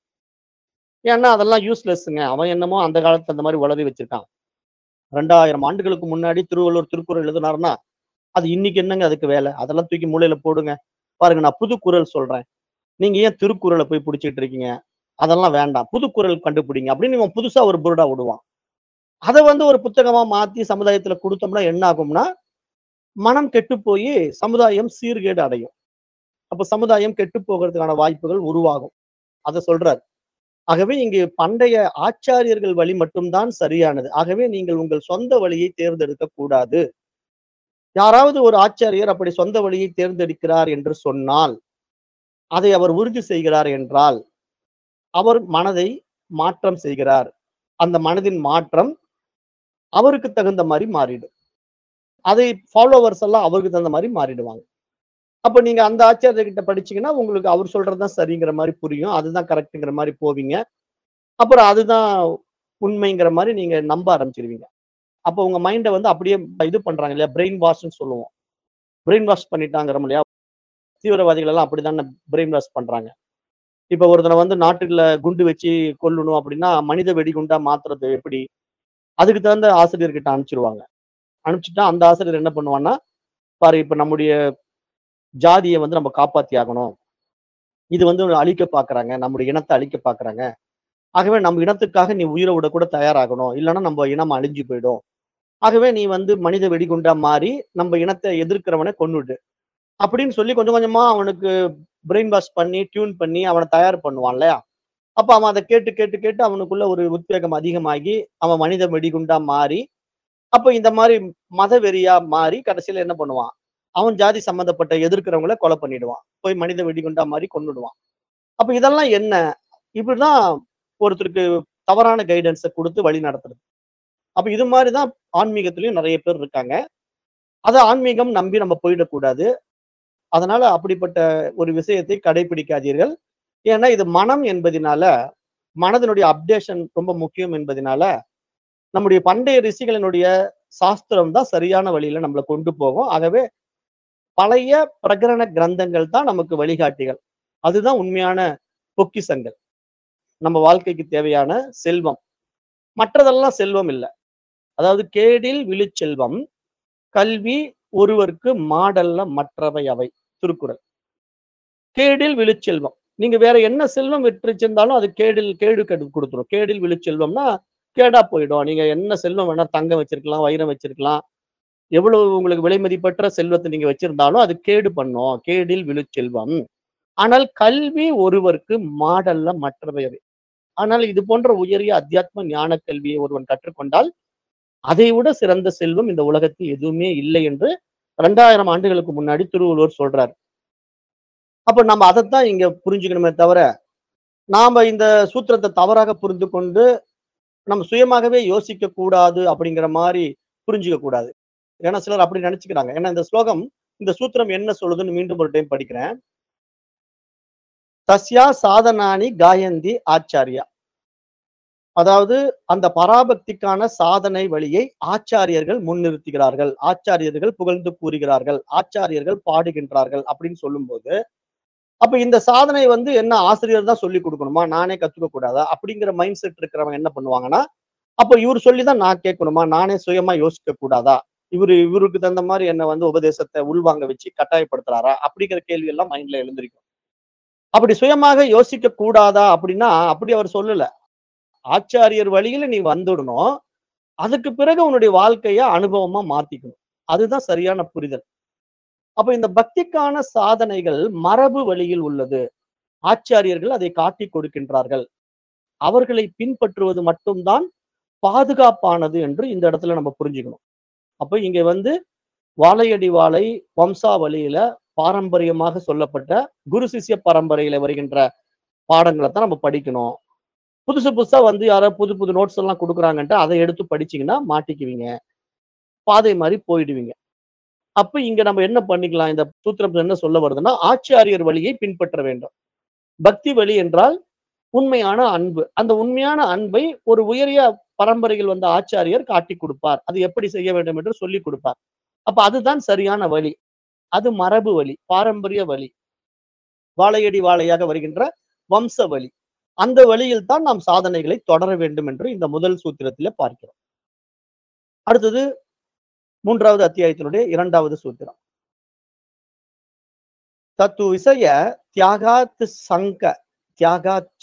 ஏன்னா அதெல்லாம் யூஸ்லெஸ்ங்க. அவன் என்னமோ அந்த காலத்துல அந்த மாரி உளறி வச்சிருக்கான். 2000 ஆண்டுகளுக்கு முன்னாடி திருவள்ளுவர் திருக்குறள் எழுதினாருன்னா, அது இன்னைக்கு என்னங்க அதுக்கு வேலை? அதெல்லாம் தூக்கி மூலையில போடுங்க. பாருங்க நான் புது குறள் சொல்றேன். நீங்க ஏன் திருக்குறள போய் புடிச்சுட்டு இருக்கீங்க? அதெல்லாம் வேண்டாம். புது குறள் கண்டுபிடிங்க அப்படின்னு இவன் புதுசா ஒரு புருடா விடுவான். அத வந்து ஒரு புத்தகமா மாத்தி சமுதாயத்துல குடுத்தோம்னா என்ன ஆகும்னா, மனம் கெட்டுப் போயி சமுதாயம் சீர்கேடு அடையும். அப்ப சமுதாயம் கெட்டுப் போகறதுக்கான வாய்ப்புகள் உருவாகும். அத சொல்றார். ஆகவே இங்கு பண்டைய ஆச்சாரியர்கள் வழி மட்டும் தான் சரியானது. ஆகவே நீங்கள் உங்கள் சொந்த வழியை தேர்ந்தெடுக்கக் கூடாது. யாராவது ஒரு ஆச்சாரியர் அப்படி சொந்த வழியை தேர்ந்தெடுக்கிறார் என்று சொன்னால், அதை அவர் உறுதி செய்கிறார் என்றால், அவர் மனதை மாற்றம் செய்கிறார். அந்த மனதின் மாற்றம் அவருக்கு தகுந்த மாரி மாறிடும். அதை ஃபாலோவர்ஸ் எல்லாம் அவருக்கு தகுந்த மாரி மாறிடுவாங்க. அப்ப நீங்க அந்த ஆச்சாரியர்கிட்ட படிச்சீங்கன்னா, உங்களுக்கு அவர் சொல்றது தான் சரிங்கிற மாரி புரியும். அதுதான் கரெக்ட்ங்கிற மாரி போவீங்க. அப்புறம் அதுதான் உண்மைங்கிற மாரி நீங்க நம்ப ஆரம்பிச்சுருவீங்க. அப்ப உங்க மைண்ட வந்து அப்படியே இது பண்றாங்க இல்லையா? பிரெயின் வாஷ்ன்னு சொல்லுவோம். பிரெயின் வாஷ் பண்ணிட்டாங்கிறோம் இல்லையா? தீவிரவாதிகள் எல்லாம் அப்படித்தானே பிரெயின் வாஷ் பண்றாங்க. இப்ப ஒருத்தன வந்து நாட்டுல குண்டு வச்சு கொல்லணும் அப்படின்னா, மனித வெடிகுண்டா மாத்துறது எப்படி? அதுக்கு தகுந்த ஆசிரியர்கிட்ட அனுப்பிச்சுருவாங்க. அனுப்பிச்சுட்டா அந்த ஆசிரியர் என்ன பண்ணுவான்னா, பாரு இப்ப நம்முடைய ஜாதிய வந்து நம்ம காப்பாத்தி ஆகணும். இது வந்து அழிக்க பார்க்குறாங்க. நம்முடைய இனத்த அழிக்க பார்க்குறாங்க. ஆகவே நம்ம இனத்துக்காக நீ உயிர விட கூட தயாராகணும். இல்லன்னா நம்ம இனம் அழிஞ்சு போயிடும். ஆகவே நீ வந்து மனித வெடிகுண்டா மாறி நம்ம இனத்த எதிர்க்கிறவன கொன்னுடு. அப்படின்னு சொல்லி கொஞ்சம் கொஞ்சமா அவனுக்கு பிரெயின் வாஷ் பண்ணி, டியூன் பண்ணி அவன தயார் பண்ணுவான் இல்லையா? அப்ப அவன் அத கேட்டு, கேட்டு, கேட்டு அவனுக்குள்ள ஒரு உத்வேகம் அதிகமாகி, அவன் மனித வெடிகுண்டா மாறி, அப்ப இந்த மாரி மத வெறியா மாறி கடைசியில என்ன பண்ணுவான்? அவன் ஜாதி சம்பந்தப்பட்ட எதிர்க்கிறவங்கள கொலை பண்ணிடுவான். போய் மனித வெடிகுண்டா மாறி கொன்னுடுவான். அப்ப இதெல்லாம் என்ன? இப்படிதான் ஒருத்தருக்கு தவறான கைடன்ஸ குடுத்து வழி நடத்துறது. அப்ப இது மாரி தான் ஆன்மீகத்திலயும் நெறைய பேர் இருக்காங்க. அத ஆன்மீகம் நம்பி நம்ம போயிடக்கூடாது. அதனால அப்படிப்பட்ட ஒரு விஷயத்தை கடைபிடிக்காதீர்கள். ஏன்னா இது மனம் என்பதினால, மனதினுடைய அப்டேஷன் ரொம்ப முக்கியம் என்பதினால, நம்முடைய பண்டைய ரிஷிகளினுடைய சாஸ்திரம் தான் சரியான வழியில நம்மள கொண்டு போகும். ஆகவே பழைய பிரகரண கிரந்தங்கள் தான் நமக்கு வழிகாட்டிகள். அதுதான் உண்மையான பொக்கிஷங்கள். நம்ம வாழ்க்கைக்கு தேவையான செல்வம். மற்றதெல்லாம் செல்வம் இல்ல. அதாவது கேடில் விழுச்செல்வம், கல்வி ஒருவர்க்கு மாடல்ல மற்றவை அவை. திருக்குறள். கேடில் விழுச்செல்வம். நீங்க வேற என்ன செல்வம் பெற்றிருந்தாலும் அது கேடில் கேடு கெடு குடுத்துரும். கேடில் விழுச்செல்வம்னா கேடா போயிடும். நீங்க என்ன செல்வம் வேணா தங்கம் வச்சிருக்கலாம், வைரம் வச்சிருக்கலாம். எவ்வளவு உங்களுக்கு விலை மதிப்பற்ற செல்வத்த நீங்க வச்சிருந்தாலும் அது கேடு பண்ணும். கேடில் விழுச்செல்வம். ஆனால் கல்வி ஒருவர்க்கு மாடல்ல மற்றவை அவை. ஆனால் இது போன்ற உயரிய அத்தியாத்ம ஞான கல்வியை ஒருவன் கற்றுக்கொண்டால், அதைவிட சிறந்த செல்வம் இந்த உலகத்தில் எதுவுமே இல்லை என்று 2000 ஆண்டுகளுக்கு முன்னாடி திருவள்ளுவர் சொல்றார். அப்ப நம்ம அதத்தான் இங்க புரிஞ்சுக்கணுமே தவிர, நாம இந்த சூத்திரத்த தவறாக புரிந்து கொண்டு, நம்ம சுயமாகவே யோசிக்க கூடாது அப்படிங்கிற மாரி புரிஞ்சுக்க கூடாது. ஏன்னா சிலர் அப்படி நெனச்சுக்கிறாங்க. ஏன்னா இந்த ஸ்லோகம், இந்த சூத்திரம் என்ன சொல்லுதுன்னு மீண்டும் ஒரு டைம் படிக்கிறேன். தஸ்யா சாதனானி காயந்தி ஆச்சார்யா. அதாவது அந்த பராபக்திக்கான சாதனை வழியை ஆச்சாரியர்கள் முன்னிறுத்துகிறார்கள். ஆச்சாரியர்கள் புகழ்ந்து கூறுகிறார்கள். ஆச்சாரியர்கள் பாடுகின்றார்கள் அப்படின்னு சொல்லும்போது, அப்ப இந்த சாதனை வந்து என்ன ஆசிரியர் தான் சொல்லிக் குடுக்கணுமா? நானே கத்துக்க கூடாதா? அப்படிங்கிற மைண்ட் செட் இருக்கிறவங்க என்ன பண்ணுவாங்கன்னா, அப்ப இவரு சொல்லி தான் நான் கேட்கணுமா? நானே சுயமா யோசிக்க கூடாதா? இவரு இவருக்கு தகுந்த மாரி என்ன வந்து உபதேசத்த உள்வாங்க வச்சு கட்டாயப்படுத்துறாரா? அப்படிங்கிற கேள்வி எல்லாம் மைண்ட்ல எழுந்திருக்கும். அப்படி சுயமாக யோசிக்க கூடாதா அப்படின்னா, அப்படி அவர் சொல்லல. ஆச்சாரியர் வழியில நீ வந்துடணும். அதுக்கு பிறகு உன்னுடைய வாழ்க்கைய அனுபவமா மாத்திக்கணும். அதுதான் சரியான புரிதல். அப்ப இந்த பக்திக்கான சாதனைகள் மரபு வழியில் உள்ளது. ஆச்சாரியர்கள் அதை காட்டிக் கொடுக்கின்றார்கள். அவர்களை பின்பற்றுவது மட்டும் தான் பாதுகாப்பானது என்று இந்த இடத்துல நம்ம புரிஞ்சுக்கணும். அப்ப இங்க வந்து வாழையடி வாழை வம்சாவளியில பாரம்பரியமாக சொல்லப்பட்ட குரு சிஷ்ய பரம்பரையில வருகின்ற பாடங்கள தான் நம்ம படிக்கணும். புதுசு புதுசா வந்து யாரோ புது புது நோட்ஸ் எல்லாம் குடுக்குறாங்கன்ட்டு அத எடுத்து படிச்சீங்கன்னா மாட்டிக்குவீங்க. பாதை மாறி போயிடுவீங்க. அப்ப இங்க நம்ம என்ன பண்ணிக்கலாம்? இந்த சூத்திரம் என்ன சொல்ல வருதுன்னா, ஆச்சாரியர் வழியை பின்பற்ற வேண்டும். பக்தி வழி என்றால் உண்மையான அன்பு. அந்த உண்மையான அன்பை ஒரு உயரிய பரம்பரையில் வந்த ஆச்சாரியர் காட்டிக் குடுப்பார். அது எப்படி செய்ய வேண்டும் என்று சொல்லிக் குடுப்பார். அப்ப அதுதான் சரியான வழி. அது மரபு வழி, பாரம்பரிய வழி. வாழையடி வாழையாக வருகின்ற வம்ச வழி அந்த வழியில் தான் நாம் சாதனைகளை தொடர வேண்டும் என்று இந்த முதல் சூத்திரத்திலே பார்க்கிறோம் அடுத்தது மூன்றாவது அத்தியாயத்தினுடைய இரண்டாவது சூத்திரம் தத்து விசய தியாகாத் சங்க தியாகாச்ச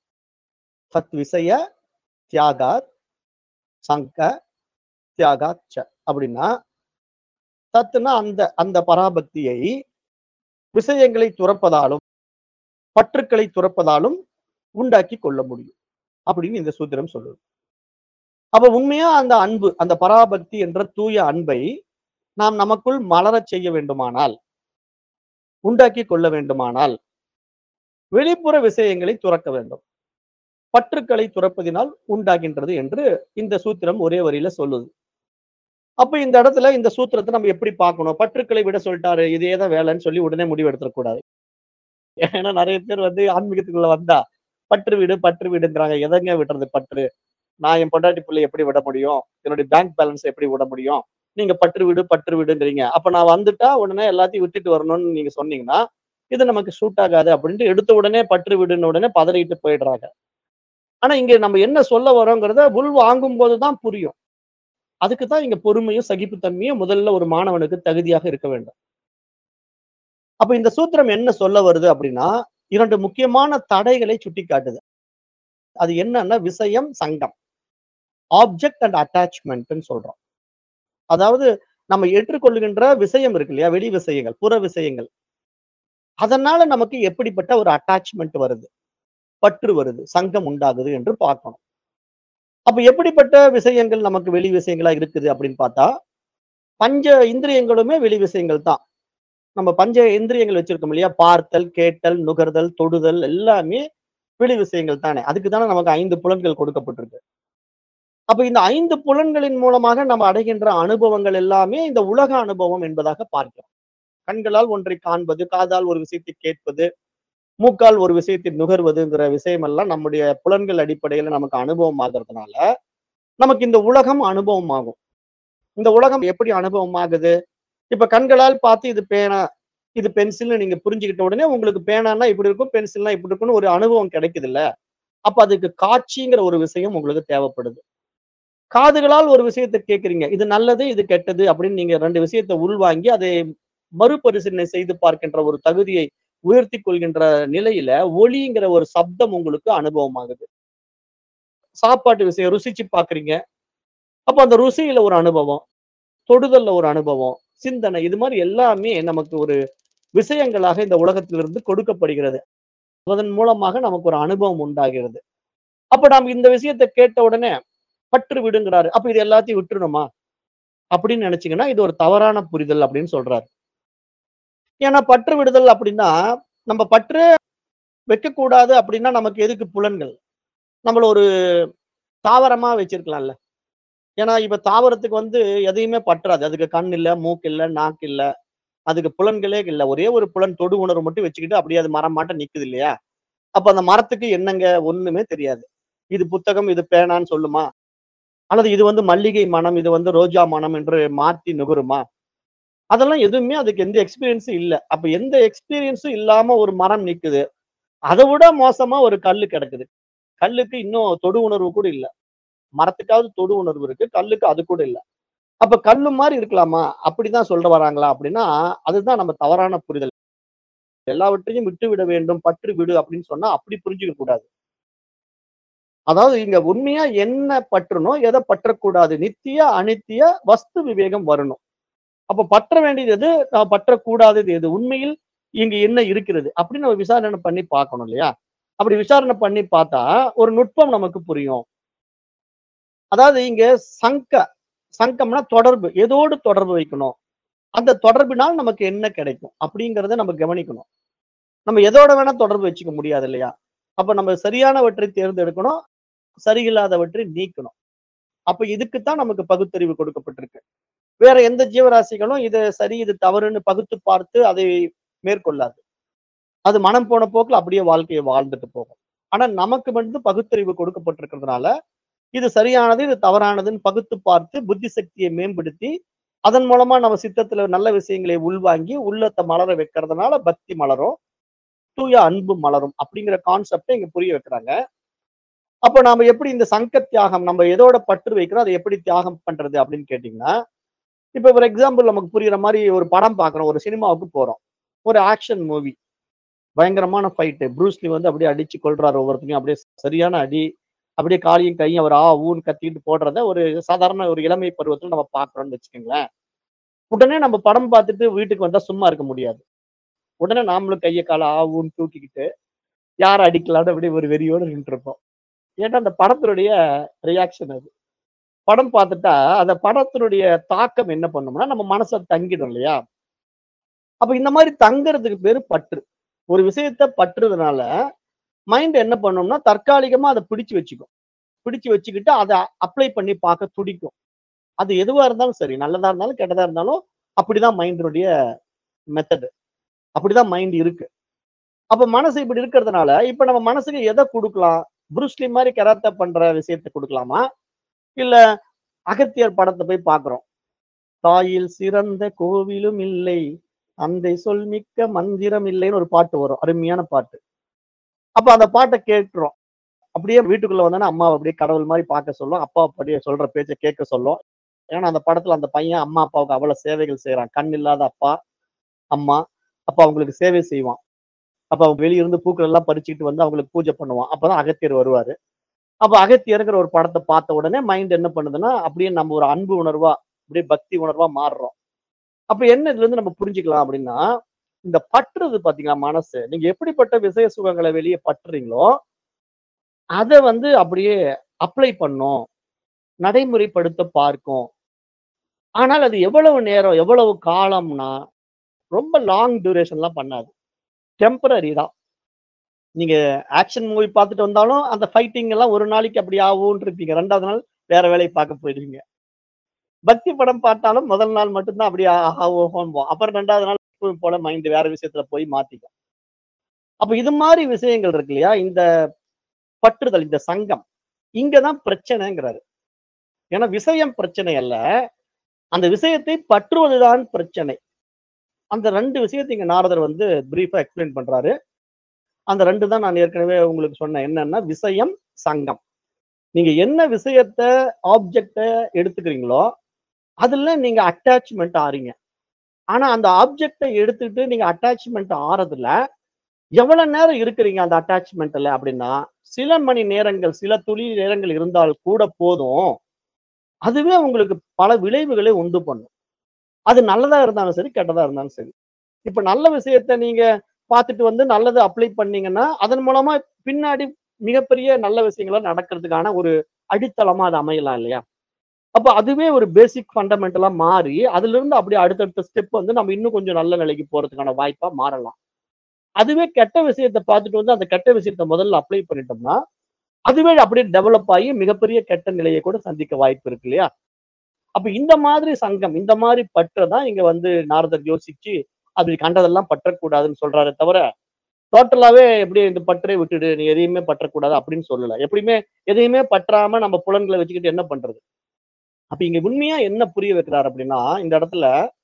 தத் விசய தியாகாத் சங்க தியாகாச்ச அப்படின்னா தத்துனா அந்த அந்த பராபக்தியை விஷயங்களை துறப்பதாலும் பற்றுக்களை துறப்பதாலும் உண்டாக்கி கொள்ள முடியும் அப்படின்னு இந்த சூத்திரம் சொல்லுது அப்ப உண்மையா அந்த அன்பு அந்த பராபக்தி என்ற தூய அன்பை நாம் நமக்குள் மலரச் செய்ய வேண்டுமானால் உண்டாக்கி கொள்ள வேண்டுமானால் வெளிப்புற விஷயங்களை துறக்க வேண்டும் பற்றுக்களை துறப்பதினால் உண்டாகின்றது என்று இந்த சூத்திரம் ஒரே வரியில சொல்லுது அப்ப இந்த இடத்துல இந்த சூத்திரத்தை நம்ம எப்படி பார்க்கணும் பற்றுக்களை விட சொல்லிட்டாரு இதே தான் வேலைன்னு சொல்லி உடனே முடிவு எடுத்துடக்கூடாது ஏன்னா நிறைய பேர் வந்து ஆன்மீகத்துக்குள்ள வந்தா பற்று வீடு பற்று வீடுங்கிறாங்க எதங்க விடுறது பற்று நான் என் பொண்டாட்டி பிள்ளை எப்படி விட முடியும் என்னுடைய பேங்க் பேலன்ஸ் எப்படி விட முடியும் நீங்க பற்று வீடு பற்று வீடுங்கிறீங்க அப்ப நான் வந்துட்டா உடனே எல்லாத்தையும் விட்டுட்டு வரணும்னு நீங்க சொன்னீங்கன்னா இது நமக்கு சூட் ஆகாது அப்படின்ட்டு எடுத்த உடனே பற்று வீடுன்னு உடனே பதறிட்டு போயிடுறாங்க ஆனா இங்க நம்ம என்ன சொல்ல வரோங்கிறத உள் வாங்கும் போதுதான் புரியும் அதுக்கு தான் இங்க பொறுமையும் சகிப்புத்தன்மையும் முதல்ல ஒரு மாணவனுக்கு தகுதியாக இருக்க வேண்டும் அப்ப இந்த சூத்திரம் என்ன சொல்ல வருது அப்படின்னா இரண்டு முக்கியமான தடைகளை சுட்டி காட்டுது அது என்னன்னா விஷயம் சங்கம் ஆப்ஜெக்ட் அண்ட் அட்டாச்மெண்ட்னு சொல்றோம் அதாவது நம்ம ஏற்றுக்கொள்ளுகின்ற விஷயம் இருக்கு இல்லையா வெளி விஷயங்கள் புற விஷயங்கள் அதனால நமக்கு எப்படிப்பட்ட ஒரு அட்டாச்மெண்ட் வருது பற்று வருது சங்கம் உண்டாகுது என்று பார்க்கணும் அப்ப எப்படிப்பட்ட விஷயங்கள் நமக்கு வெளி விஷயங்களா இருக்குது அப்படின்னு பார்த்தா பஞ்ச இந்திரியங்களுமே வெளி விஷயங்கள் தான் நம்ம பஞ்ச இந்திரியங்கள் வச்சிருக்கோம் இல்லையா பார்த்தல் கேட்டல் நுகர்தல் தொடுதல் எல்லாமே வெளி விஷயங்கள் தானே அதுக்கு தானே நமக்கு ஐந்து புலன்கள் கொடுக்கப்பட்டிருக்கு அப்ப இந்த ஐந்து புலன்களின் மூலமாக நம்ம அடைகின்ற அனுபவங்கள் எல்லாமே இந்த உலக அனுபவம் என்பதாக பார்க்கிறோம் கண்களால் ஒன்றை காண்பது காதால் ஒரு விஷயத்தை கேட்பது மூக்கால் ஒரு விஷயத்தை நுகர்வதுங்கிற விஷயம் எல்லாம் நம்முடைய புலன்கள் அடிப்படையில நமக்கு அனுபவம் ஆகிறதுனால நமக்கு இந்த உலகம் அனுபவம் ஆகும் இந்த உலகம் எப்படி அனுபவம் ஆகுது இப்ப கண்களால் பார்த்து இது பேனா இது பென்சில்னு நீங்க புரிஞ்சுக்கிட்ட உடனே உங்களுக்கு பேனான்னா இப்படி இருக்கும் பென்சில்னா இப்படி இருக்கும்னு ஒரு அனுபவம் கிடைக்குது இல்ல அப்ப அதுக்கு காட்சிங்கிற ஒரு விஷயம் உங்களுக்கு தேவைப்படுது காதுகளால் ஒரு விஷயத்தை கேட்குறீங்க இது நல்லது இது கெட்டது அப்படின்னு நீங்க ரெண்டு விஷயத்தை உள்வாங்கி அதை மறுபரிசீலனை செய்து பார்க்கின்ற ஒரு தகுதியை உயர்த்தி கொள்கின்ற நிலையில ஒளிங்கிற ஒரு சப்தம் உங்களுக்கு அனுபவம் ஆகுது சாப்பாட்டு விஷயம் ருசிச்சு பாக்குறீங்க அப்ப அந்த ருசியில ஒரு அனுபவம் தொடுதல்ல ஒரு அனுபவம் சிந்தனை இது மாதிரி எல்லாமே நமக்கு ஒரு விஷயங்களாக இந்த உலகத்திலிருந்து கொடுக்கப்படுகிறது அதன் மூலமாக நமக்கு ஒரு அனுபவம் உண்டாகிறது அப்ப நாம் இந்த விஷயத்தை கேட்ட உடனே பற்று விடுங்கிறாரு அப்ப இது எல்லாத்தையும் விட்டுருணுமா அப்படின்னு நினைச்சீங்கன்னா இது ஒரு தவறான புரிதல் அப்படின்னு சொல்றாரு ஏன்னா பற்று விடுதல் அப்படின்னா நம்ம பற்று வைக்கக்கூடாது அப்படின்னா நமக்கு எதுக்கு புலன்கள் நம்மள ஒரு தாவரமா வச்சிருக்கலாம்ல ஏன்னா இப்ப தாவரத்துக்கு வந்து எதையுமே பற்றாது அதுக்கு கண் இல்ல மூக்கு இல்ல நாக்கு இல்ல அதுக்கு புலன்களே இல்ல ஒரே ஒரு புலன் தொடு உணர்வு மட்டும் வச்சுக்கிட்டு அப்படியே அது மரம் மாட்ட நிக்குது இல்லையா அப்ப அந்த மரத்துக்கு என்னங்க ஒண்ணுமே தெரியாது இது புத்தகம் இது பேனான்னு சொல்லுமா அல்லது இது வந்து மல்லிகை மனம் இது வந்து ரோஜா மனம் என்று மாற்றி நுகருமா அதெல்லாம் எதுவுமே அதுக்கு எந்த எக்ஸ்பீரியன்ஸும் இல்ல அப்ப எந்த எக்ஸ்பீரியன்ஸும் இல்லாம ஒரு மரம் நிக்குது அதை விட மோசமா ஒரு கல்லு கிடக்குது கல்லுக்கு இன்னும் தொடு உணர்வு கூட இல்ல மரத்துக்காவது தொடு உணர்வு இருக்கு கல்லுக்கு அது கூட இல்ல அப்ப கல்லு மாதிரி இருக்கலாமா அப்படிதான் சொல்ல வராங்களா அப்படின்னா அதுதான் நம்ம தவறான புரிதல் எல்லாவற்றையும் விட்டு விட வேண்டும் பற்று விடு அப்படின்னு சொன்னா அப்படி புரிஞ்சுக்க கூடாது அதாவது இங்க உண்மையா என்ன பற்றணும் எதை பற்றக்கூடாது நித்திய அனித்திய வஸ்து விவேகம் வரணும் அப்ப பற்ற வேண்டியது எது நான் பற்றக்கூடாதது எது உண்மையில் இங்க என்ன இருக்கிறது அப்படின்னு நம்ம விசாரணை பண்ணி பார்க்கணும் இல்லையா அப்படி விசாரணை பண்ணி பார்த்தா ஒரு நுட்பம் நமக்கு புரியும் அதாவது இங்க சங்க சங்கம்னா தொடர்பு எதோடு தொடர்பு வைக்கணும் அந்த தொடர்பினால் நமக்கு என்ன கிடைக்கும் அப்படிங்கிறத நம்ம கவனிக்கணும் நம்ம எதோட வேணா தொடர்பு வச்சுக்க முடியாது இல்லையா அப்ப நம்ம சரியானவற்றை தேர்ந்தெடுக்கணும் சரியில்லாதவற்றை நீக்கணும் அப்ப இதுக்குத்தான் நமக்கு பகுத்தறிவு கொடுக்கப்பட்டிருக்கு வேற எந்த ஜீவராசிகளும் இது சரி இது தவறுன்னு பகுத்து பார்த்து அதை மேற்கொள்ளாது அது மனம் போன போக்குல அப்படியே வாழ்க்கையை வாழ்ந்துட்டு போகும் ஆனா நமக்கு வந்து பகுத்தறிவு கொடுக்கப்பட்டிருக்கிறதுனால இது சரியானது இது தவறானதுன்னு பகுத்து பார்த்து புத்தி சக்தியை மேம்படுத்தி அதன் மூலமா நம்ம சித்தத்துல நல்ல விஷயங்களை உள்வாங்கி உள்ளத்தை மலர வைக்கிறதுனால பக்தி மலரும் தூய அன்பு மலரும் அப்படிங்கிற கான்செப்டை இங்க புரிய வைக்கிறாங்க அப்ப நாம எப்படி இந்த சங்க தியாகம் நம்ம எதோட பற்று வைக்கிறோம் அதை எப்படி தியாகம் பண்றது அப்படின்னு கேட்டீங்கன்னா இப்ப ஃபார் எக்ஸாம்பிள் நமக்கு புரியுற மாதிரி ஒரு படம் பார்க்குறோம் ஒரு சினிமாவுக்கு போறோம் ஒரு ஆக்ஷன் மூவி பயங்கரமான ஃபைட்டு ப்ரூஸ்லி வந்து அப்படியே அடிச்சு கொள்றாரு ஒவ்வொருத்தரையும் அப்படியே சரியான அடி அப்படியே காலையும் கையும் அவர் ஆ ஊன்னு கத்திட்டு போடுறத ஒரு சாதாரண ஒரு இளமை பருவத்துல நம்ம பார்க்குறோம்னு வச்சுக்கோங்களேன் உடனே நம்ம படம் பார்த்துட்டு வீட்டுக்கு வந்தா சும்மா இருக்க முடியாது உடனே நாமளும் கையை காலை ஆ ஊன்னு தூக்கிக்கிட்டு யார் அடிக்கலாம்னு அப்படியே ஒரு வெறியோடு நின்று இருப்போம் ஏன்னா அந்த படத்தினுடைய ரியாக்ஷன் அது படம் பார்த்துட்டா அந்த படத்தினுடைய தாக்கம் என்ன பண்ணும்னா நம்ம மனசை தங்கிடும் இல்லையா அப்ப இந்த மாதிரி தங்குறதுக்கு பேரு பற்று ஒரு விஷயத்த பற்றுறதுனால மைண்ட் என்ன பண்ணும்னா தற்காலிகமா அதை பிடிச்சு வச்சுக்கும் பிடிச்சு வச்சுக்கிட்டு அதை அப்ளை பண்ணி பார்க்க துடிக்கும் அது எதுவா இருந்தாலும் சரி நல்லதா இருந்தாலும் கெட்டதா இருந்தாலும் அப்படிதான் மைண்டினுடைய மெத்தடு அப்படிதான் மைண்ட் இருக்கு அப்ப மனசு இப்படி இருக்கிறதுனால இப்ப நம்ம மனசுக்கு எதை கொடுக்கலாம் புருஸ்லி மாதிரி கராத்தே பண்ற விஷயத்தை கொடுக்கலாமா இல்ல அகத்தியர் படத்தை போய் பார்க்கிறோம் தாயில் சிறந்த கோவிலும் இல்லை அந்த சொல் மிக்க மந்திரம் இல்லைன்னு ஒரு பாட்டு வரும் அருமையான பாட்டு அப்ப அந்த பாட்டை கேட்டுறோம் அப்படியே வீட்டுக்குள்ள வந்தோன்னா அம்மா அப்படியே கடவுள் மாதிரி பார்க்க சொல்லும் அப்பா அப்படியே சொல்ற பேச்சை கேட்க சொல்லும் ஏன்னா அந்த படத்துல அந்த பையன் அம்மா அப்பாவுக்கு அவ்வளவு சேவைகள் செய்யறான் கண் இல்லாத அப்பா அம்மா அப்ப அவங்களுக்கு சேவை செய்வான் அப்ப அவங்க வெளியிருந்து பூக்கள் எல்லாம் பறிச்சுக்கிட்டு வந்து அவங்களுக்கு பூஜை பண்ணுவான் அப்பதான் அகத்தியர் வருவாரு அப்ப அகத்தியருங்கிற ஒரு படத்தை பார்த்த உடனே மைண்ட் என்ன பண்ணுதுன்னா அப்படியே நம்ம ஒரு அன்பு உணர்வா அப்படியே பக்தி உணர்வா மாறுறோம் அப்ப என்ன இதுல இருந்து நம்ம புரிஞ்சுக்கலாம் அப்படின்னா இந்த பற்றுறது பாத்தீங்களா மனசு நீங்க எப்படிப்பட்ட விஷய சுகங்களை வெளியே பற்றுறீங்களோ அதை வந்து அப்படியே அப்ளை பண்ணும் நடைமுறைப்படுத்த பார்க்கும் ஆனால் அது எவ்வளவு நேரம் எவ்வளவு காலம்னா ரொம்ப லாங் டியூரேஷன்லாம் பண்ணாது டெம்பரரி தான் நீங்க ஆக்ஷன் மூவி பார்த்துட்டு வந்தாலும் அந்த ஃபைட்டிங் எல்லாம் ஒரு நாளைக்கு அப்படி ஆகும்னு இருப்பீங்க ரெண்டாவது நாள் வேற வேலையை பார்க்க போயிடுவீங்க பக்தி படம் பார்த்தாலும் முதல் நாள் மட்டும்தான் அப்படி ஆஹா ஓஹோன்போம் அப்புறம் ரெண்டாவது நாள் எப்பவும் போல மைண்ட் வேற விஷயத்துல போய் மாத்திக்கும் அப்ப இது மாதிரி விஷயங்கள் இருக்கு இல்லையா இந்த பற்றுதல் இந்த சங்கம் இங்கதான் பிரச்சனைங்கிறாரு ஏன்னா விஷயம் பிரச்சனை அல்ல அந்த விஷயத்தை பற்றுவதுதான் பிரச்சனை அந்த ரெண்டு விஷயத்தை இங்க நாரதர் வந்து பிரீஃபா எக்ஸ்பிளைன் பண்றாரு அந்த ரெண்டு தான் நான் ஏற்கனவே உங்களுக்கு சொன்னேன் என்னன்னா விஷயம் சங்கம் நீங்க என்ன விஷயத்த ஆப்ஜெக்ட எடுத்துக்கிறீங்களோ அதுல நீங்க அட்டாச்மெண்ட் ஆறீங்க ஆனா அந்த ஆப்ஜெக்டை எடுத்துட்டு நீங்க அட்டாச்மெண்ட் ஆறதுல எவ்வளவு நேரம் இருக்கிறீங்க அந்த அட்டாச்மெண்ட்ல அப்படின்னா சில மணி நேரங்கள் சில துளி நேரங்கள் இருந்தால் கூட போதும் அதுவே உங்களுக்கு பல விளைவுகளை உண்டு பண்ணும் அது நல்லதா இருந்தாலும் சரி கெட்டதா இருந்தாலும் சரி இப்ப நல்ல விஷயத்த நீங்க பார்த்துட்டு வந்து நல்லது அப்ளை பண்ணீங்கன்னா அதன் மூலமா பின்னாடி மிகப்பெரிய நல்ல விஷயங்களா நடக்கிறதுக்கான ஒரு அடித்தளமா அது அமையலாம் இல்லையா அப்ப அதுவே ஒரு பேசிக் ஃபண்டமெண்டலா மாறி அதுல இருந்து அப்படியே அடுத்தடுத்த ஸ்டெப் வந்து நம்ம இன்னும் கொஞ்சம் நல்ல நிலைக்கு போறதுக்கான வாய்ப்பா மாறலாம் அதுவே கெட்ட விஷயத்தை பார்த்துட்டு வந்து அந்த கெட்ட விஷயத்த முதல்ல அப்ளை பண்ணிட்டோம்னா அதுவே அப்படியே டெவலப் ஆகி மிகப்பெரிய கெட்ட நிலையை கூட சந்திக்க வாய்ப்பு இருக்கு இல்லையா அப்ப இந்த மாதிரி சங்கம் இந்த மாதிரி பற்றதான் இங்க வந்து நாரதர் யோசிச்சு அப்படி கண்டதெல்லாம் பற்றக்கூடாதுன்னு சொல்றாரு தவிர டோட்டலாவே எப்படி இந்த பற்றை விட்டுடு நீ எதையுமே பற்றக்கூடாது அப்படின்னு சொல்லல எப்படியுமே எதையுமே பற்றாம நம்ம புலன்களை வச்சுக்கிட்டு என்ன பண்றது அப்ப இங்க உண்மையா என்ன புரிய வைக்கிறார் அப்படின்னா இந்த இடத்துல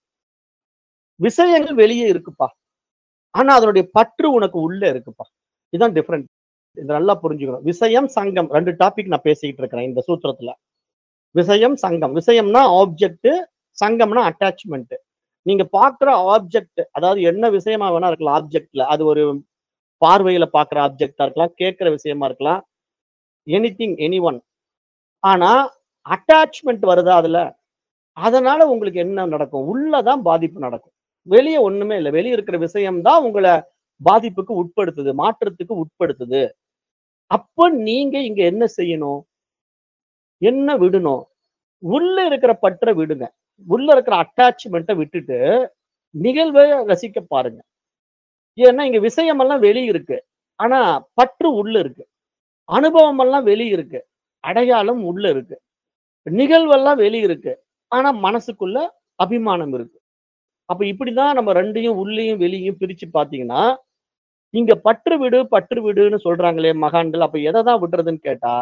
விஷயங்கள் வெளியே இருக்குப்பா ஆனா அதனுடைய பற்று உனக்கு உள்ள இருக்குப்பா இதுதான் டிஃப்ரெண்ட் இது நல்லா புரிஞ்சுக்கணும் விஷயம் சங்கம் ரெண்டு டாபிக் நான் பேசிக்கிட்டு இருக்கிறேன் இந்த சூத்திரத்துல விஷயம் சங்கம் விஷயம்னா ஆப்ஜெக்ட் சங்கம்னா அட்டாச்மெண்ட் நீங்க பாக்குற ஆப்ஜெக்ட் அதாவது என்ன விஷயமா வேணா இருக்கலாம் ஆப்ஜெக்ட்ல அது ஒரு பார்வையில பாக்குற ஆப்ஜெக்டா இருக்கலாம் கேட்கிற விஷயமா இருக்கலாம் எனி திங் எனி ஒன் ஆனா அட்டாச்மெண்ட் வருதா அதுல அதனால உங்களுக்கு என்ன நடக்கும் உள்ளதான் பாதிப்பு நடக்கும் வெளியே ஒண்ணுமே இல்லை வெளியே இருக்கிற விஷயம் தான் உங்களை பாதிப்புக்கு உட்படுத்துது மாற்றத்துக்கு உட்படுத்துது அப்ப நீங்க இங்க என்ன செய்யணும் என்ன விடணும் உள்ள இருக்கிற பற்ற விடுங்க உள்ள இருக்கிற அட்டாச்மெண்ட்டை விட்டுட்டு நிகழ்வை ரசிக்க பாருங்க ஏன்னா இங்க விஷயம் எல்லாம் வெளிய இருக்கு ஆனா பற்று உள்ள இருக்கு அனுபவம் எல்லாம் வெளிய இருக்கு அடையாளம் உள்ள இருக்கு நிகழ்வெல்லாம் வெளிய இருக்கு ஆனா மனசுக்குள்ள அபிமானம் இருக்கு அப்ப இப்படிதான் நம்ம ரெண்டையும் உள்ளேயும் வெளியும் பிரிச்சு பாத்தீங்கன்னா இங்க பற்று விடு பற்று விடுன்னு சொல்றாங்களே மகான்கள் அப்ப எதை தான் விடுறதுன்னு கேட்டா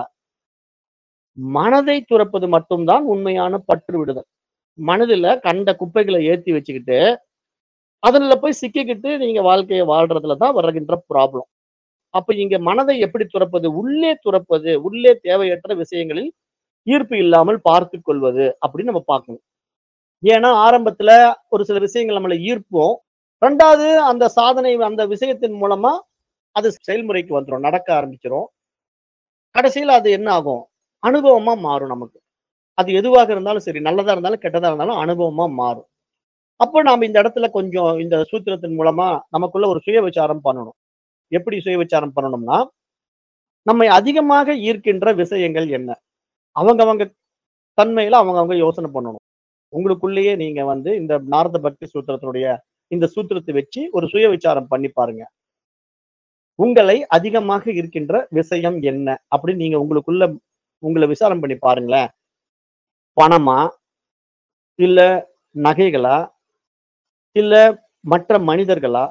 மனதை துறப்பது மட்டும்தான் உண்மையான பற்று விடுதல் மனதுல கண்ட குப்பைகளை ஏத்தி வச்சுக்கிட்டு அதுல போய் சிக்கிக்கிட்டு நீங்க வாழ்க்கைய வாழ்றதுல தான் வருகின்ற ப்ராப்ளம். அப்ப இங்க மனதை எப்படி துறப்பது? உள்ளே துறப்பது, உள்ளே தேவையற்ற விஷயங்களில் ஈர்ப்பு இல்லாமல் பார்த்துக் கொள்வது அப்படின்னு நம்ம பார்க்கணும். ஏன்னா ஆரம்பத்துல ஒரு சில விஷயங்கள் நம்மள ஈர்ப்போம். 2வது அந்த சாதனை அந்த விஷயத்தின் மூலமா அது செயல்முறைக்கு வந்துரும். நடக்க ஆரம்பிச்சுரும். கடைசியில அது என்ன ஆகும்? அனுபவமா மாறும் நமக்கு. அது எதுவாக இருந்தாலும் சரி, நல்லதா இருந்தாலும், கெட்டதா இருந்தாலும் அனுபவமா மாறும். அப்போ நாம இந்த இடத்துல கொஞ்சம் இந்த சூத்திரத்தின் மூலமா நமக்குள்ள ஒரு சுய விசாரம் பண்ணணும். எப்படி சுய விசாரம் பண்ணணும்னா, நம்மை அதிகமாக ஈர்க்கின்ற விஷயங்கள் என்ன? அவங்கவங்க தன்மையில அவங்கவங்க யோசனை பண்ணணும். உங்களுக்குள்ளேயே நீங்க வந்து இந்த நாரத பக்தி சூத்திரத்தினுடைய இந்த சூத்திரத்தை வச்சு ஒரு சுய விசாரம் பண்ணி பாருங்க. உங்களை அதிகமாக ஈர்க்கின்ற விஷயம் என்ன? அப்படின்னு நீங்க உங்களுக்குள்ள உங்கள விசாரம் பண்ணி பாருங்களேன். பணமா? இல்ல நகைகளா? இல்ல மற்ற மனிதர்களா?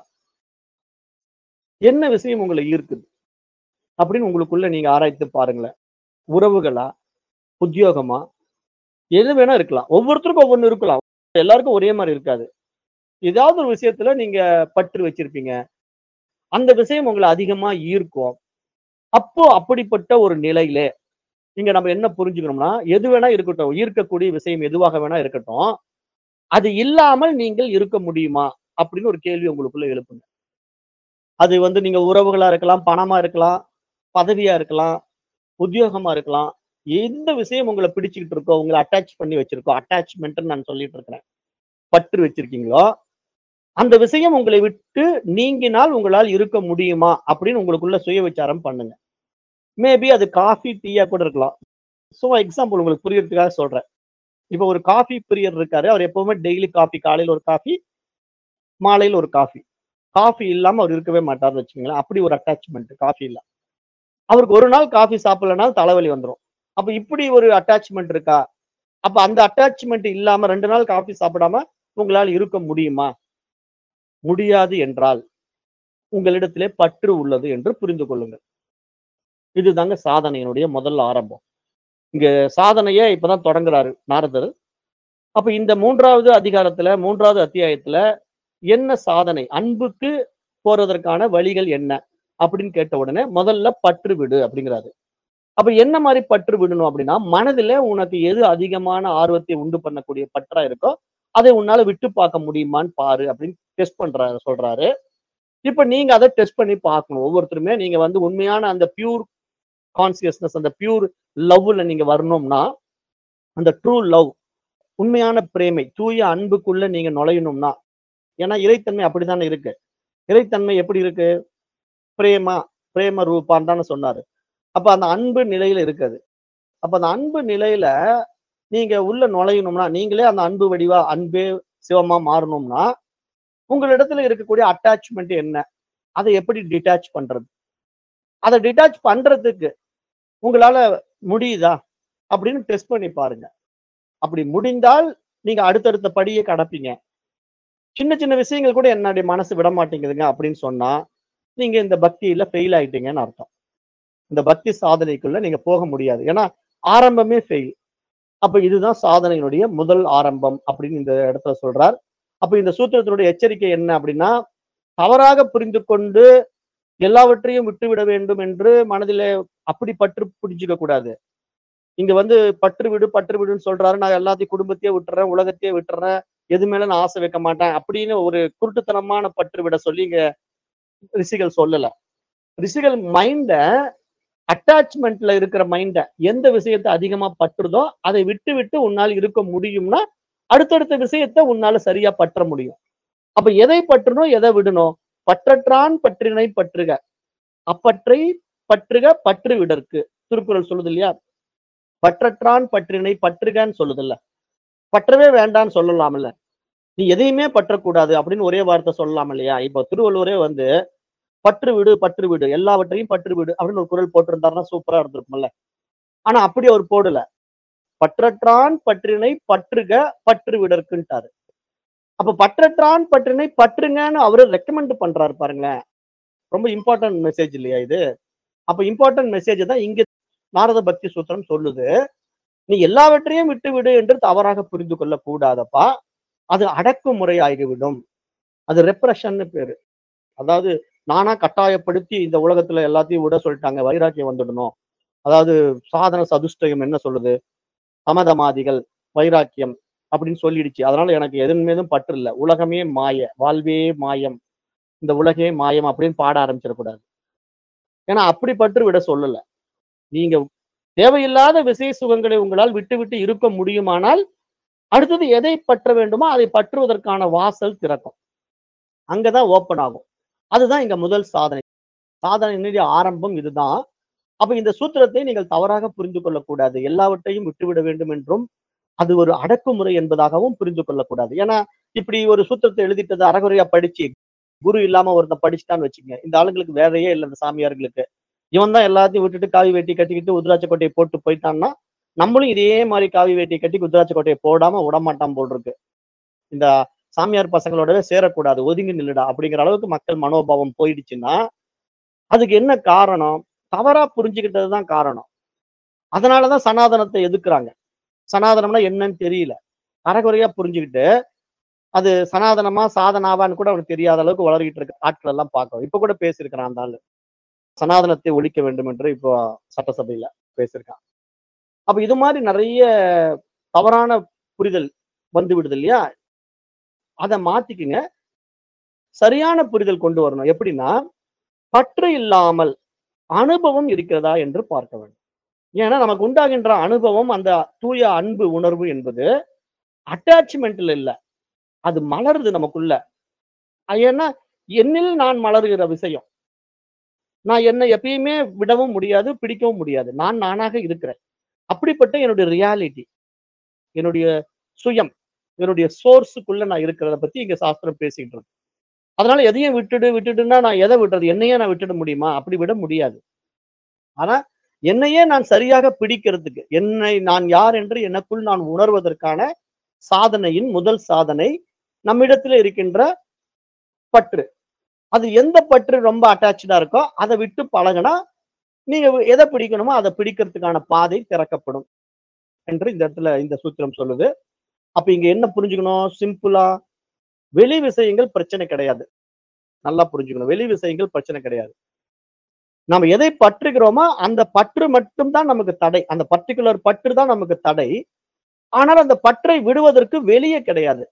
என்ன விஷயம் உங்கள ஈர்க்குது? அப்படின்னு உங்களுக்குள்ள நீங்க ஆராய்ந்து பாருங்களேன். உறவுகளா? உத்தியோகமா? எது வேணா இருக்கலாம். ஒவ்வொருத்தருக்கும் ஒவ்வொன்னு இருக்கலாம். எல்லாருக்கும் ஒரே மாரி இருக்காது. ஏதாவது ஒரு விஷயத்துல நீங்க பற்று வச்சிருப்பீங்க. அந்த விஷயம் உங்கள அதிகமா ஈர்க்கும். அப்போ அப்படிப்பட்ட ஒரு நிலையிலே, இங்க நம்ம என்ன புரிஞ்சுக்கணும்னா, எது வேணா இருக்கட்டும். ஈர்க்கக்கூடிய விஷயம் எதுவாக வேணா இருக்கட்டும். அது இல்லாமல் நீங்கள் இருக்க முடியுமா? அப்படின்னு ஒரு கேள்வி உங்களுக்குள்ள எழுப்புங்க. அது வந்து நீங்க உறவுகளா இருக்கலாம், பணமா இருக்கலாம், பதவியா இருக்கலாம், உத்தியோகமா இருக்கலாம். எந்த விஷயம் உங்கள பிடிச்சுக்கிட்டு இருக்கோ, உங்கள அட்டாச் பண்ணி வச்சிருக்கோ, அட்டாச்மென்ட்ன்னு நான் சொல்லிட்டு இருக்கிறேன். பற்று வச்சிருக்கீங்களோ, அந்த விஷயம் உங்களை விட்டு நீங்கினால் உங்களால் இருக்க முடியுமா? அப்படின்னு உங்களுக்குள்ள சுய விசாரம் பண்ணுங்க. மேபி அது காஃபி, டீயா கூட இருக்கலாம். சும்மா எக்ஸாம்பிள் உங்களுக்கு புரியறதுக்காக சொல்றேன். இப்ப ஒரு காஃபி பிரியர் இருக்காரு. அவர் எப்பவுமே டெய்லி காஃபி காலையில ஒரு காஃபி, மாலையில ஒரு காஃபி. காஃபி இல்லாம அவர் இருக்கவே மாட்டார்ன்னு வச்சுக்கங்களேன். அப்படி ஒரு அட்டாச்மென்ட் காஃபில. அவருக்கு ஒரு நாள் காஃபி சாப்பிடலனாலும் தலைவலி வந்துரும். அப்ப இப்படி ஒரு அட்டாச்மென்ட் இருக்கா? அப்ப அந்த அட்டாச்மென்ட் இல்லாம 2 நாள் காஃபி சாப்பிடாம உங்களால இருக்க முடியுமா? முடியாது என்றால், உங்களிடத்திலே பற்று உள்ளது என்று புரிந்து கொள்ளுங்கள். இதுதாங்க சாதனையினுடைய முதல் ஆரம்பம். இங்க சாதனைய இப்பதான் தொடங்குறாரு நாரதர். அப்ப இந்த 3வது அதிகாரத்துல, 3வது அத்தியாயத்துல என்ன சாதனை? அன்புக்கு போறதற்கான வழிகள் என்ன? அப்படின்னு கேட்ட உடனே, முதல்ல பற்று விடு அப்படிங்கிறாரு. அப்ப என்ன மாரி பற்று விடணும் அப்படின்னா, மனதில உனக்கு எது அதிகமான ஆர்வத்தை உண்டு பண்ணக்கூடிய பற்றா இருக்கோ, அதை உன்னால விட்டு பார்க்க முடியுமான்னு பாரு அப்படின்னு டெஸ்ட் பண்றாரு சொல்றாரு. இப்ப நீங்க அத டெஸ்ட் பண்ணி பார்க்கணும். ஒவ்வொருத்தருமே நீங்க வந்து உண்மையான அந்த பியூர் கான்ஷியஸ்னஸ் அந்த பியூர் லவ்ல நீங்க வரணும்னா, அந்த ட்ரூ லவ் உண்மையான பிரேமை, தூய அன்புக்குள்ள நீங்க நுழையணும்னா, ஏன்னா இறைத்தன்மை அப்படித்தானே இருக்கு. இறைத்தன்மை எப்படி இருக்கு? பிரேமா, பிரேம ரூபான்னு தானே சொன்னாரு. அப்ப அந்த அன்பு நிலையில இருக்கு அது. அப்ப அந்த அன்பு நிலையில நீங்க உள்ள நுழையணும்னா, நீங்களே அந்த அன்பு வடிவா, அன்பே சிவமா மாறணும்னா, உங்களிடத்துல இருக்கக்கூடிய அட்டாச்மென்ட் என்ன? அத எப்படி டிட்டாச் பண்றது? அத டிட்டாச் பண்றதுக்கு உங்களால முடியுதா? அப்படின்னு டெஸ்ட் பண்ணி பாருங்க. அப்படி முடிந்தால் நீங்க அடுத்தடுத்த படிய கடப்பீங்க. சின்ன சின்ன விஷயங்கள் கூட என்னுடைய மனசு விடமாட்டேங்குதுங்க அப்படின்னு சொன்னா, நீங்க இந்த பக்தியில ஃபெயில் ஆயிட்டீங்கன்னு அர்த்தம். இந்த பக்தி சாதனைக்குள்ள நீங்க போக முடியாது. ஏன்னா ஆரம்பமே ஃபெயில். அப்ப இதுதான் சாதனையினுடைய முதல் ஆரம்பம் அப்படின்னு இந்த இடத்துல சொல்றார். அப்ப இந்த சூத்திரத்தினுடைய எச்சரிக்கை என்ன அப்படின்னா, தவறாக புரிந்து கொண்டு எல்லாவற்றையும் விட்டுவிட வேண்டும் என்று மனதிலே அப்படி பற்று பிடிச்சுக்க கூடாது. இங்க வந்து பற்று விடு, பற்று விடுன்னு சொல்றாரு. நான் எல்லாத்தையும் குடும்பத்தையே விட்டுறேன், உலகத்தையே விட்டுறேன். எது மேல நான் ஆசை வைக்க மாட்டேன். அப்படின்னு ஒரு குருட்டுத்தனமான பற்று விட சொல்லி இங்க ரிஷிகள் சொல்லல. ரிஷிகள் மைண்ட அட்டாச்மென்ட்ல இருக்கிற மைண்ட எந்த விஷயத்த அதிகமா பற்றுதோ, அதை விட்டு விட்டு உன்னால் இருக்க முடியும்னா, அடுத்தடுத்த விஷயத்த உன்னால சரியா பற்ற முடியும். அப்ப எதை பற்றணும், எதை விடணும்? பற்றற்றான் பற்றினை பற்றுக. அப்பற்றை பற்றுக பற்று விடற்கு. திருக்குறள் சொல்லுது இல்லையா? பற்றற்றான் பற்றினை பற்றுகன்னு சொல்லுதுல்ல. பற்றவே வேண்டான்னு சொல்லலாம்ல. நீ எதையுமே பற்றக்கூடாது அப்படின்னு ஒரே வார்த்தை சொல்லலாம் இல்லையா? இப்போ திருவள்ளுவரே வந்து பற்று விடு, பற்று விடு. எல்லாவற்றையும் பற்று விடு அப்படின்னு ஒரு குறள் போட்டிருந்தாருன்னா சூப்பரா இருந்திருக்கும்ல. ஆனா அப்படி அவர் போடல. பற்றற்றான் பற்றினை பற்றுக பற்று விடற்குன்ட்டாரு. அப்ப பற்றற்றான் பற்றினை பற்றுங்கன்னு அவரு ரெக்கமெண்ட் பண்றாரு பாருங்களேன். ரொம்ப இம்பார்ட்டன்ட் மெசேஜ் இல்லையா இது? அப்ப இம்பார்ட்டன்ட் மெசேஜ் தான் இங்க நாரத பக்தி சூத்திரம் சொல்லுது. நீ எல்லாவற்றையும் விட்டுவிடு என்று தவறாக புரிந்து கொள்ளக் கூடாதப்பா. அது அடக்குமுறை ஆகிவிடும். அது ரெப்ரஷன்னு பேரு அதாவது நானா கட்டாயப்படுத்தி இந்த உலகத்துல எல்லாத்தையும் விட சொல்லிட்டாங்க வைராக்கியம் வந்துடணும் அதாவது சாதன சதுஷ்டயம் என்ன சொல்லுது சமதமாதிகள் வைராக்கியம் அப்படின்னு சொல்லிடுச்சு அதனால எனக்கு எதன் மீதும் பற்று இல்லை உலகமே மாய வாழ்வே மாயம் இந்த உலகே மாயம் அப்படின்னு பாட ஆரம்பிச்சிடக்கூடாது ஏன்னா அப்படி பற்று விட சொல்லல நீங்க தேவையில்லாத விசேஷ சுகங்களை உங்களால் விட்டு விட்டு இருக்க முடியுமானால் அடுத்தது எதை பற்ற வேண்டுமோ அதை பற்றுவதற்கான வாசல் திறக்கும் அங்கதான் ஓப்பன் ஆகும் அதுதான் இங்க முதல் சாதனை சாதனையினுடைய ஆரம்பம் இதுதான் அப்ப இந்த சூத்திரத்தை நீங்கள் தவறாக புரிந்து கொள்ளக்கூடாது எல்லாவற்றையும் விட்டுவிட வேண்டும் என்றும் அது ஒரு அடக்குமுறை என்பதாகவும் புரிந்து கொள்ளக்கூடாது ஏன்னா இப்படி ஒரு சூத்திரத்தை எழுதிட்டது அறகுறையா படிச்சு குரு இல்லாம ஒருத்தன் படிச்சுட்டான்னு வச்சுங்க இந்த ஆளுங்களுக்கு வேலையே இல்லை இந்த சாமியார்களுக்கு இவன் தான் எல்லாத்தையும் விட்டுட்டு காவி வேட்டி கட்டிக்கிட்டு உத்ராட்ச கோட்டையை போட்டு போயிட்டான்னா நம்மளும் இதே மாதிரி காவி வேட்டி கட்டி உத்ராட்ச கோட்டையை போடாம விடமாட்டான் போல் இருக்கு இந்த சாமியார் பசங்களோடவே சேரக்கூடாது ஒதுங்கி நில்லுடா அப்படிங்கிற அளவுக்கு மக்கள் மனோபாவம் போயிடுச்சுன்னா அதுக்கு என்ன காரணம் தவறா புரிஞ்சுக்கிட்டது தான் காரணம் அதனாலதான் சனாதனத்தை எதிர்க்கிறாங்க சனாதனம்னா என்னன்னு தெரியல அறகுறையா புரிஞ்சுக்கிட்டு அது சனாதனமா சாதனாவான்னு கூட அவனுக்கு தெரியாத அளவுக்கு வளர்கிட்டு இருக்க ஆட்கள் எல்லாம் பார்க்கிறோம் இப்ப கூட பேசியிருக்கிறான் அந்த ஆளு சனாதனத்தை ஒழிக்க வேண்டும் என்று இப்போ சட்டசபையில பேசியிருக்கான் அப்ப இது மாதிரி நிறைய தவறான புரிதல் வந்து விடுது இல்லையா அதை மாத்திக்குங்க சரியான புரிதல் கொண்டு வரணும் எப்படின்னா பற்று இல்லாமல் அனுபவம் இருக்கிறதா என்று பார்க்க வேண்டும் ஏன்னா நமக்கு உண்டாகின்ற அனுபவம் அந்த தூய அன்பு உணர்வு என்பது அட்டாச்மெண்ட்ல இல்ல அது மலருது நமக்குள்ள அது ஏன்னா என்னில் நான் மலருகிற விஷயம் நான் என்னை எப்பயுமே விடவும் முடியாது பிடிக்கவும் முடியாது நான் நானாக இருக்கிறேன் அப்படிப்பட்ட என்னுடைய ரியாலிட்டி என்னுடைய சுயம் என்னுடைய சோர்ஸுக்குள்ள நான் இருக்கிறத பத்தி இங்க சாஸ்திரம் பேசிட்டு இருக்கு அதனால எதையும் விட்டுடு விட்டுடுன்னா நான் எதை விடுறது என்னையே நான் விட்டுட முடியுமா அப்படி விட முடியாது ஆனா என்னையே நான் சரியாக பிடிக்கிறதுக்கு என்னை நான் யார் என்று எனக்குள் நான் உணர்வதற்கான சாதனையின் முதல் சாதனை நம்மிடத்துல இருக்கின்ற பற்று அது எந்த பற்று ரொம்ப அட்டாச்சா இருக்கோ அதை விட்டு பழகினா நீங்க எதை பிடிக்கணுமோ அதை பிடிக்கிறதுக்கான பாதை திறக்கப்படும் என்று இந்த இடத்துல இந்த சூத்திரம் சொல்லுது அப்ப இங்க என்ன புரிஞ்சுக்கணும் சிம்பிளா வெளி விஷயங்கள் பிரச்சனை கிடையாது நல்லா புரிஞ்சுக்கணும் வெளி விஷயங்கள் பிரச்சனை கிடையாது நம்ம எதை பற்றுகிறோமோ அந்த பற்று மட்டும்தான் நமக்கு தடை அந்த பர்டிகுலர் பற்று தான் நமக்கு தடை ஆனால் அந்த பற்றை விடுவதற்கு வெளியே கிடையாது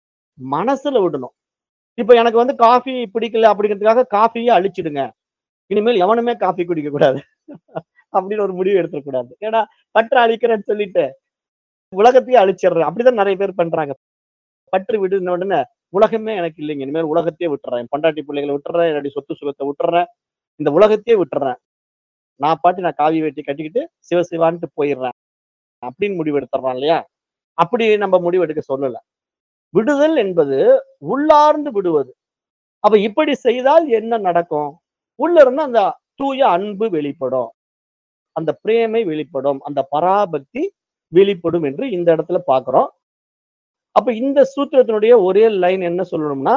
மனசுல விடணும் இப்ப எனக்கு வந்து காஃபி பிடிக்கல அப்படிங்கிறதுக்காக காஃபியை அழிச்சிடுங்க இனிமேல் எவனுமே காஃபி குடிக்க கூடாது அப்படின்னு ஒரு முடிவு எடுத்துக்கூடாது ஏன்னா பற்று அழிக்கிறேன்னு சொல்லிட்டு உலகத்தையே அழிச்சிடுறேன் அப்படிதான் நிறைய பேர் பண்றாங்க பற்று விடுன உடனே உலகமே எனக்கு இல்லைங்க இனிமேல் உலகத்தையே விட்டுறேன் என் பொண்டாட்டி பிள்ளைகளை விட்டுறேன் என்னுடைய சொத்து சுகத்தை விட்டுறேன் இந்த உலகத்தையே விட்டுறேன் நான் பாட்டு நான் காவி வெட்டி கட்டிக்கிட்டு சிவசிவான்ட்டு போயிடுறேன் அப்படின்னு முடிவு எடுத்துறான் இல்லையா அப்படி நம்ம முடிவு எடுக்க சொல்லல விடுதல் என்பது உள்ளார்ந்து விடுவது அப்ப இப்படி செய்தால் என்ன நடக்கும் உள்ள இருந்து அந்த தூய அன்பு வெளிப்படும் அந்த பிரேமை வெளிப்படும் அந்த பராபக்தி வெளிப்படும் என்று இந்த இடத்துல பாக்குறோம் அப்ப இந்த சூத்திரத்தினுடைய ஒரே லைன் என்ன சொல்லணும்னா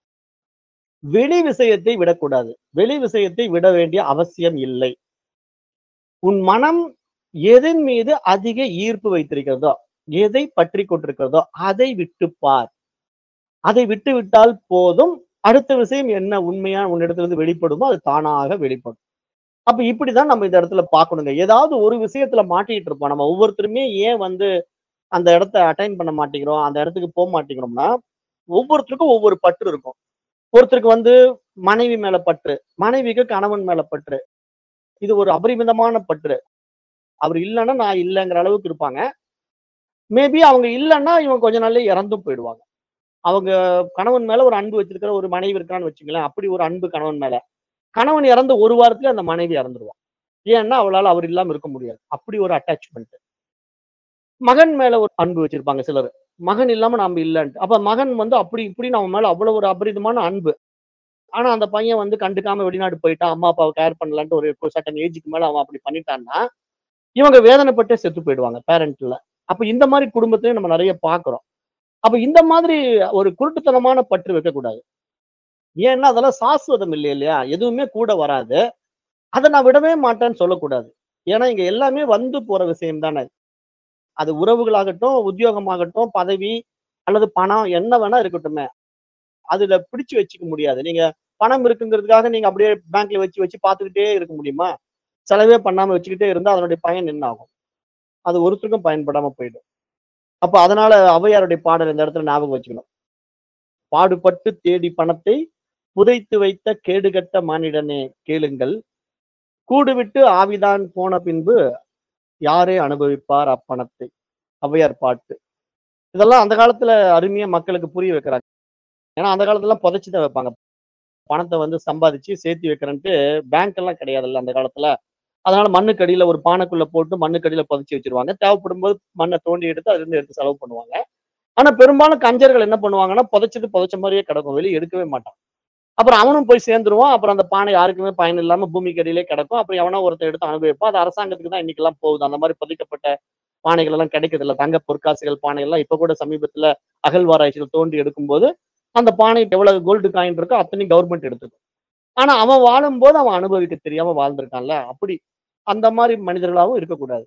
வெளி விஷயத்தை விடக்கூடாது வெளி விஷயத்தை விட வேண்டிய அவசியம் இல்லை உன் மனம் எதன் மீது அதிக ஈர்ப்பு வைத்திருக்கிறதோ எதை பற்றி கொண்டிருக்கிறதோ அதை விட்டு பார் அதை விட்டு விட்டால் போதும் அடுத்த விஷயம் என்ன உண்மையா உன்னிடத்திலிருந்து வெளிப்படுமோ அது தானாக வெளிப்படும் அப்ப இப்படிதான் நம்ம இந்த இடத்துல பார்க்கணுங்க ஏதாவது ஒரு விஷயத்துல மாட்டிட்டு இருப்போம் நம்ம ஒவ்வொருத்தருமே ஏன் வந்து அந்த இடத்த அட்டைன் பண்ண மாட்டேங்கிறோம் அந்த இடத்துக்கு போக மாட்டேங்கிறோம்னா ஒவ்வொருத்தருக்கும் ஒவ்வொரு பற்று இருக்கும் ஒருத்தருக்கு வந்து மனைவி மேல பற்று மனைவிக்கு கணவன் மேல பற்று இது ஒரு அபரிமிதமான பற்று அவர் இல்லைன்னா நான் இல்லைங்கிற அளவுக்கு இருப்பாங்க மேபி அவங்க இல்லைன்னா இவங்க கொஞ்ச நாள்ல இறந்தும் போயிடுவாங்க அவங்க கணவன் மேல ஒரு அன்பு வச்சிருக்கிற ஒரு மனைவி இருக்கான்னு வச்சுங்களேன் அப்படி ஒரு அன்பு கணவன் மேல கணவன் இறந்த ஒரு வாரத்துல அந்த மனைவி இறந்துருவான் ஏன்னா அவளால அவர் இல்லாம இருக்க முடியாது அப்படி ஒரு அட்டாச்மெண்ட் மகன் மேல ஒரு அன்பு வச்சிருப்பாங்க சிலர் மகன் இல்லாம நாம இல்லைன்ட்டு அப்ப மகன் வந்து அப்படி இப்படி நம்ம மேல அவ்வளவு ஒரு அபரிதமான அன்பு ஆனா அந்த பையன் வந்து கண்டுக்காம வெளிநாடு போயிட்டான் அம்மா அப்பாவை கேர் பண்ணலான்ட்டு ஒரு சட்டன் ஏஜுக்கு மேல அவன் அப்படி பண்ணிட்டான்னா இவங்க வேதனைப்பட்டே செத்து போயிடுவாங்க பேரண்ட்ல அப்ப இந்த மாதிரி குடும்பத்தையும் நம்ம நிறைய பாக்குறோம் அப்ப இந்த மாதிரி ஒரு குருட்டுத்தனமான பற்று வைக்கக்கூடாது ஏன்னா அதெல்லாம் சாஸ்வதம் இல்லை இல்லையா எதுவுமே கூட வராது அதை நான் விடவே மாட்டேன்னு சொல்லக்கூடாது ஏன்னா இங்க எல்லாமே வந்து போற விஷயம் தானே அது உறவுகளாகட்டும் உத்தியோகமாகட்டும் பதவி அல்லது பணம் என்ன வேணா இருக்கட்டுமே அதுல பிடிச்சு வச்சுக்க முடியாது நீங்க பணம் இருக்குங்கிறதுக்காக நீங்க அப்படியே பேங்க்ல வச்சு வச்சு பார்த்துக்கிட்டே இருக்க முடியுமா செலவே பண்ணாம வச்சுக்கிட்டே இருந்தா அதனுடைய பயன் என்ன ஆகும் அது ஒருத்தருக்கும் பயன்படாம போயிடும் அப்ப அதனால ஔவையாருடைய பாடல் இந்த இடத்துல ஞாபகம் வச்சுக்கணும் பாடுபட்டு தேடி பணத்தை புதைத்து வைத்த கேடுகட்ட மானிடனே கேளுங்கள் கூடுவிட்டு ஆவிதான் போன பின்பு யாரே அனுபவிப்பார் அப்பணத்தை ஔவையார் பாட்டு இதெல்லாம் அந்த காலத்துல அருமையா மக்களுக்கு புரிய வைக்கிறாங்க ஏன்னா அந்த காலத்துல புதைச்சு தான் வைப்பாங்க பணத்தை வந்து சம்பாதிச்சு சேர்த்து வைக்கிறேன்ட்டு பேங்க் எல்லாம் கிடையாதுல்ல அந்த காலத்துல அதனால மண்ணுக்கடியில ஒரு பானைக்குள்ள போட்டு மண்ணுக்கடியில புதைச்சி வச்சிருவாங்க தேவைப்படும் போது மண்ணை தோண்டி எடுத்து அதுல இருந்து எடுத்து செலவு பண்ணுவாங்க ஆனா பெரும்பாலும் கஞ்சர்கள் என்ன பண்ணுவாங்கன்னா புதைச்சிட்டு புதைச்ச மாதிரியே கிடக்கும் வெளியே எடுக்கவே மாட்டான் அப்புறம் அவனும் போய் சேர்ந்துருவான் அப்புறம் அந்த பானை யாருக்குமே பயன் இல்லாம பூமிக்கு அடியிலே கிடக்கும் அப்புறம் எவனோ ஒருத்தர் எடுத்து அனுபவிப்பான் அது அரசாங்கத்துக்கு தான் இன்னைக்கெல்லாம் போகுது அந்த மாதிரி புதைக்கப்பட்ட பானைகள் எல்லாம் கிடைக்குது இல்ல தங்க பொற்காசுகள் பானை எல்லாம் இப்ப கூட சமீபத்துல அகழ்வாராய்ச்சியில் தோண்டி எடுக்கும்போது அந்த பானை எவ்வளவு கோல்டு காயின் இருக்கோ அத்தனையும் கவர்மெண்ட் எடுத்துக்கும் ஆனா அவன் வாழும்போது அவன் அனுபவிக்க தெரியாம வாழ்ந்திருக்கான்ல அப்படி அந்த மாதிரி மனிதர்களாகவும் இருக்கக்கூடாது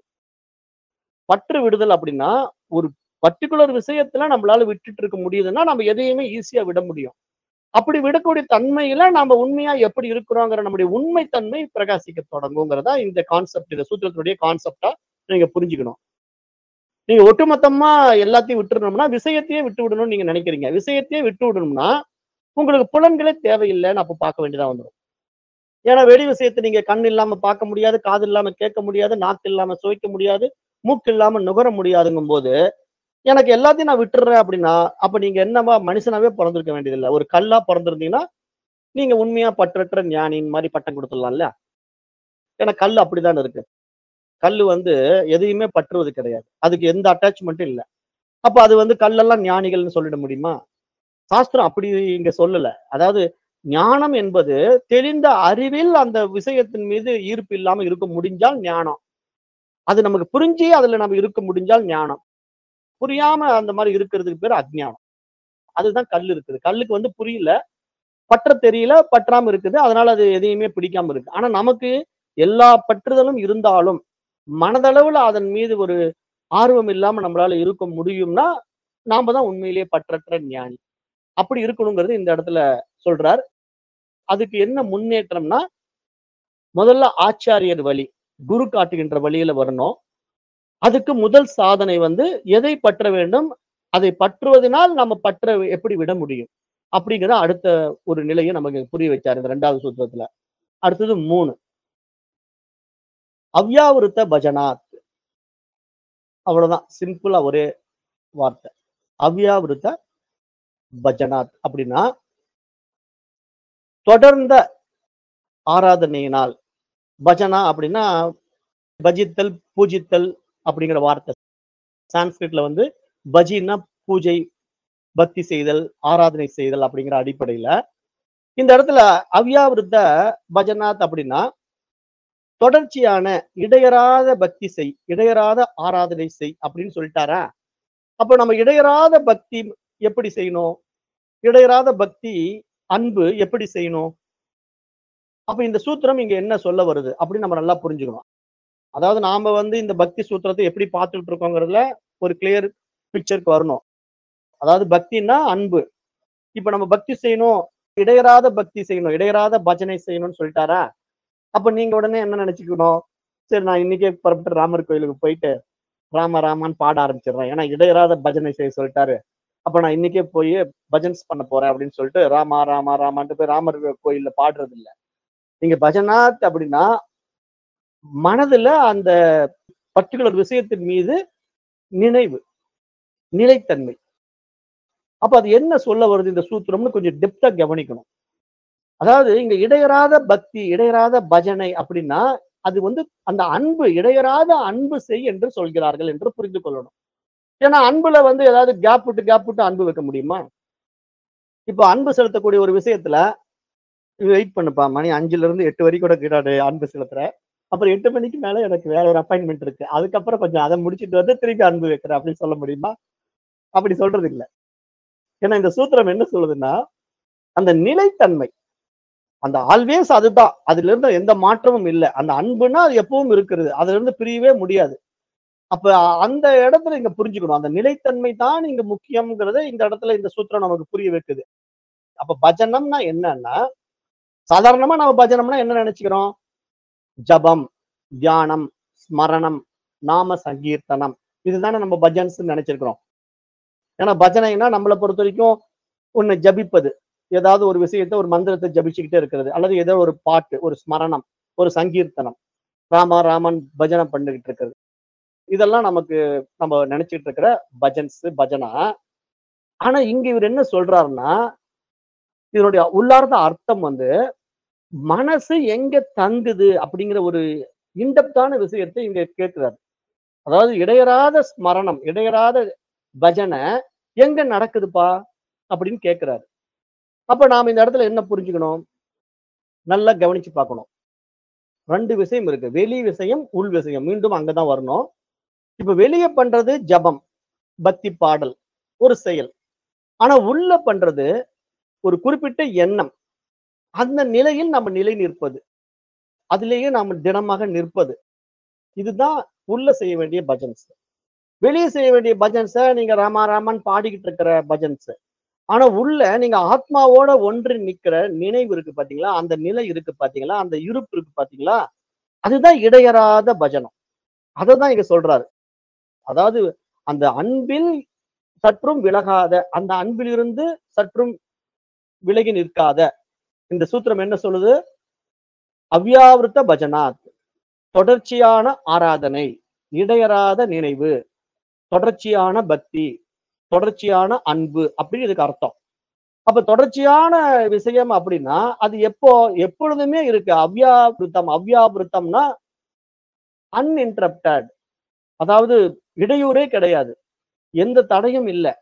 பற்று விடுதல் அப்படின்னா ஒரு பர்டிகுலர் விஷயத்துல நம்மளால விட்டுட்டு இருக்க முடியுதுன்னா நம்ம எதையுமே ஈஸியா விட முடியும் அப்படி விடக்கூடிய தன்மையில நாம உண்மையா எப்படி இருக்கிறோங்கிற நம்முடைய உண்மை தன்மை பிரகாசிக்க தொடங்குங்கிறதா இந்த கான்செப்ட் இந்த சூத்திரத்தினுடைய கான்செப்டா நீங்க புரிஞ்சுக்கணும் நீங்க ஒட்டுமொத்தமா எல்லாத்தையும் விட்டுறணும்னா விஷயத்தையே விட்டு விடணும்னு நீங்க நினைக்கிறீங்க விஷயத்தையே விட்டு விடணும்னா உங்களுக்கு புலன்களே தேவையில்லைன்னு அப்ப பார்க்க வேண்டியதா வந்துடும் ஏன்னா வெடி விஷயத்தை நீங்க கண் இல்லாம பார்க்க முடியாது காது இல்லாம கேட்க முடியாது நாக்கு இல்லாம சுவைக்க முடியாது மூக்கு இல்லாம நுகர முடியாதுங்கும் போது எனக்கு எல்லாத்தையும் நான் விட்டுறேன் அப்படின்னா அப்ப நீங்க என்னவா மனுஷனாவே பிறந்திருக்க வேண்டியதில்லை ஒரு கல்லா பிறந்திருந்தீங்கன்னா நீங்க உண்மையா பற்றற்ற ஞானின் மாதிரி பட்டம் கொடுத்துடலாம்ல ஏன்னா கல் அப்படிதான் இருக்கு கல் வந்து எதையுமே பற்றுவது கிடையாது அதுக்கு எந்த அட்டாச்மெண்ட்டும் இல்லை அப்ப அது வந்து கல்லெல்லாம் ஞானிகள்னு சொல்லிட முடியுமா சாஸ்திரம் அப்படி இங்க சொல்லல அதாவது ஞானம் என்பது தெரிந்த அறிவில் அந்த விஷயத்தின் மீது ஈர்ப்பு இல்லாம இருக்க முடிஞ்சால் ஞானம் அது நமக்கு புரிஞ்சு அதுல நம்ம இருக்க முடிஞ்சால் ஞானம் புரியாம அந்த மாதிரி இருக்கிறதுக்கு பேர் அஜ்ஞானம் அதுதான் கல் இருக்குது கல்லுக்கு வந்து புரியல பற்ற தெரியல பற்றாம இருக்குது அதனால அது எதையுமே பிடிக்காம இருக்கு ஆனா நமக்கு எல்லா பற்றுதலும் இருந்தாலும் மனதளவுல அதன் மீது ஒரு ஆர்வம் இல்லாம நம்மளால இருக்க முடியும்னா நாம தான் உண்மையிலேயே பற்றற்ற ஞானி அப்படி இருக்கணுங்கிறது இந்த இடத்துல சொல்றார் அதுக்கு என்ன முன்னேற்றம்னா முதல்ல ஆச்சாரியர் வழி குரு காட்டுகின்ற வழியில வரணும் அதுக்கு முதல் சாதனை வந்து எதை பற்ற வேண்டும் அதை பற்றுவதனால் நம்ம பற்ற எப்படி விட முடியும் அப்படிங்கிற அடுத்த ஒரு நிலையை நமக்கு புரிய வச்சார் இந்த ரெண்டாவது சூத்திரத்துல அடுத்தது மூணு அவ்யாவிருத்த பஜனாத் அவ்வளவுதான் சிம்பிளா ஒரே வார்த்தை அவ்யாவிருத்த பஜனாத் அப்படின்னா தொடர்ந்த ஆராதனையினால் பஜனா அப்படின்னா பஜித்தல் பூஜித்தல் அப்படிங்கிற வார்த்தை சான்ஸ்கிரிட்ல வந்து பஜின்னா பூஜை பக்தி செய்தல் ஆராதனை செய்தல் அப்படிங்கிற அடிப்படையில இந்த இடத்துல அவ்யாவிருத்த பஜனாத் அப்படின்னா தொடர்ச்சியான இடையறாத பக்தி செய் இடையறாத ஆராதனை செய் அப்படின்னு சொல்லிட்டாரா அப்போ நம்ம இடையறாத பக்தி எப்படி செய்யணும் இடையறாத பக்தி அன்பு எப்படி செய்யணும் அப்ப இந்த சூத்திரம் இங்க என்ன சொல்ல வருது அப்படின்னு நம்ம நல்லா புரிஞ்சுக்கணும் அதாவது நாம வந்து இந்த பக்தி சூத்திரத்தை எப்படி பார்த்துட்டு இருக்கோங்கிறதுல ஒரு கிளியர் பிக்சருக்கு வரணும் அதாவது பக்தின்னா அன்பு இப்ப நம்ம பக்தி செய்யணும் இடையறாத பக்தி செய்யணும் இடையறாத பஜனை செய்யணும்னு சொல்லிட்டாரா அப்ப நீங்க உடனே என்ன நினைச்சுக்கணும் சரி நான் இன்னைக்கே புறப்பட்டு ராமர் கோயிலுக்கு போயிட்டு ராம ராமான்னு பாட ஆரம்பிச்சிடுறேன் ஏன்னா இடையறாத பஜனை செய்ய சொல்லிட்டாரு அப்ப நான் இன்னைக்கே போய் பஜன்ஸ் பண்ண போறேன் அப்படின்னு சொல்லிட்டு ராமா ராமா ராமான்ட்டு போய் ராமர் கோயில்ல பாடுறது இல்ல நீங்க பஜனாத் அப்படின்னா மனதுல அந்த பர்டிகுலர் விஷயத்தின் மீது நினைவு நிலைத்தன்மை அப்ப அது என்ன சொல்ல வருது இந்த சூத்திரம்னு கொஞ்சம் டெப்தா கவனிக்கணும் அதாவது இங்க இடையறாத பக்தி இடையறாத பஜனை அப்படின்னா அது வந்து அந்த அன்பு இடையறாத அன்பு செய் என்று சொல்கிறார்கள் என்று புரிந்து கொள்ளணும் ஏன்னா அன்புல வந்து ஏதாவது கேப் விட்டு கேப் விட்டு அன்பு வைக்க முடியுமா இப்போ அன்பு செலுத்தக்கூடிய ஒரு விஷயத்துல வெயிட் பண்ணுப்பா மணி அஞ்சுல இருந்து எட்டு வரைக்கும் கூட கிடாடு அன்பு செலுத்துற அப்புறம் எட்டு மணிக்கு மேல எனக்கு வேற ஒரு அப்பாயின்மெண்ட் இருக்கு அதுக்கப்புறம் கொஞ்சம் அதை முடிச்சிட்டு வந்து திருப்பி அன்பு வைக்கிறேன் அப்படின்னு சொல்ல முடியுமா அப்படி சொல்றது இல்ல ஏன்னா இந்த சூத்திரம் என்ன சொல்லுதுன்னா அந்த நிலைத்தன்மை அந்த ஆல்வேஸ் அதுதான் அதுல இருந்து எந்த மாற்றமும் இல்லை அந்த அன்புனா அது எப்பவும் இருக்கிறது அதுல இருந்து பிரியவே முடியாது அப்ப அந்த இடத்துல இங்க புரிஞ்சுக்கணும் அந்த நிலைத்தன்மை தான் இங்க முக்கியம்ங்கிறத இந்த இடத்துல இந்த சூத்திரம் நமக்கு புரிய வைக்குது அப்ப பஜனம்னா என்னன்னா சாதாரணமா நம்ம பஜனம்னா என்ன நினைச்சுக்கிறோம் ஜபம் தியானம் ஸ்மரணம் நாம சங்கீர்த்தனம் இதுதானே நம்ம பஜன்ஸ் நினைச்சிருக்கிறோம் ஏன்னா பஜனைனா நம்மளை பொறுத்த வரைக்கும் ஒண்ணு ஜபிப்பது ஏதாவது ஒரு விஷயத்தை ஒரு மந்திரத்தை ஜபிச்சுக்கிட்டே இருக்கிறது அல்லது ஏதோ ஒரு பாட்டு ஒரு ஸ்மரணம் ஒரு சங்கீர்த்தனம் ராமா ராமன் பஜனை பண்ணிக்கிட்டு இருக்கிறது இதெல்லாம் நமக்கு நம்ம நினைச்சிட்டு இருக்கிற பஜன்ஸ் பஜனா ஆனா இங்க இவர் என்ன சொல்றாருன்னா இதனுடைய உள்ளார்ந்த அர்த்தம் வந்து மனசு எங்க தங்குது அப்படிங்கிற ஒரு இன்டெப்தான விஷயத்தை இங்க கேட்கிறாரு அதாவது இடையறாத ஸ்மரணம் இடையறாத பஜனை எங்க நடக்குதுப்பா அப்படின்னு கேட்கிறாரு அப்ப நாம இந்த இடத்துல என்ன புரிஞ்சுக்கணும் நல்லா கவனிச்சு பார்க்கணும் ரெண்டு விஷயம் இருக்கு வெளி விஷயம் உள் விஷயம் மீண்டும் அங்கதான் வரணும் இப்ப வெளியே பண்றது ஜபம் பக்தி பாடல் ஒரு செயல் ஆனா உள்ள பண்றது ஒரு குறிப்பிட்ட எண்ணம் அந்த நிலையில் நம்ம நிலை நிற்பது அதிலேயே நாம தினமாக நிற்பது இதுதான் உள்ள செய்ய வேண்டிய பஜன்ஸ் வெளியே செய்ய வேண்டிய பஜன்ஸை நீங்க ராமா ராமன் பாடிக்கிட்டு இருக்கிற பஜன்ஸ் ஆனா உள்ள நீங்க ஆத்மாவோட ஒன்று நிக்கிற நினைவு இருக்கு பாத்தீங்களா அந்த நிலை இருக்கு பாத்தீங்களா அந்த இருப்பு இருக்கு பாத்தீங்களா அதுதான் இடையறாத பஜனம் அததான் இங்க சொல்றாரு அதாவது அந்த அன்பில் சற்றும் விலகாத அந்த அன்பிலிருந்து சற்றும் விலகி நிற்காத இந்த சூத்திரம் என்ன சொல்லுது அவ்யாவிருத்த பஜனாத் தொடர்ச்சியான ஆராதனை இடையறாத நினைவு தொடர்ச்சியான பக்தி தொடர்ச்சியான அன்பு அப்படின்னு இதுக்கு அர்த்தம் அப்ப தொடர்ச்சியான விஷயம் அப்படின்னா அது எப்போ எப்பொழுதுமே இருக்கு அவ்யாபிருத்தம் அவ்யாபிருத்தம்னா அன்இன்டரப்டட் அதாவது இடையூறே கிடையாது எந்த தடையும் இல்லை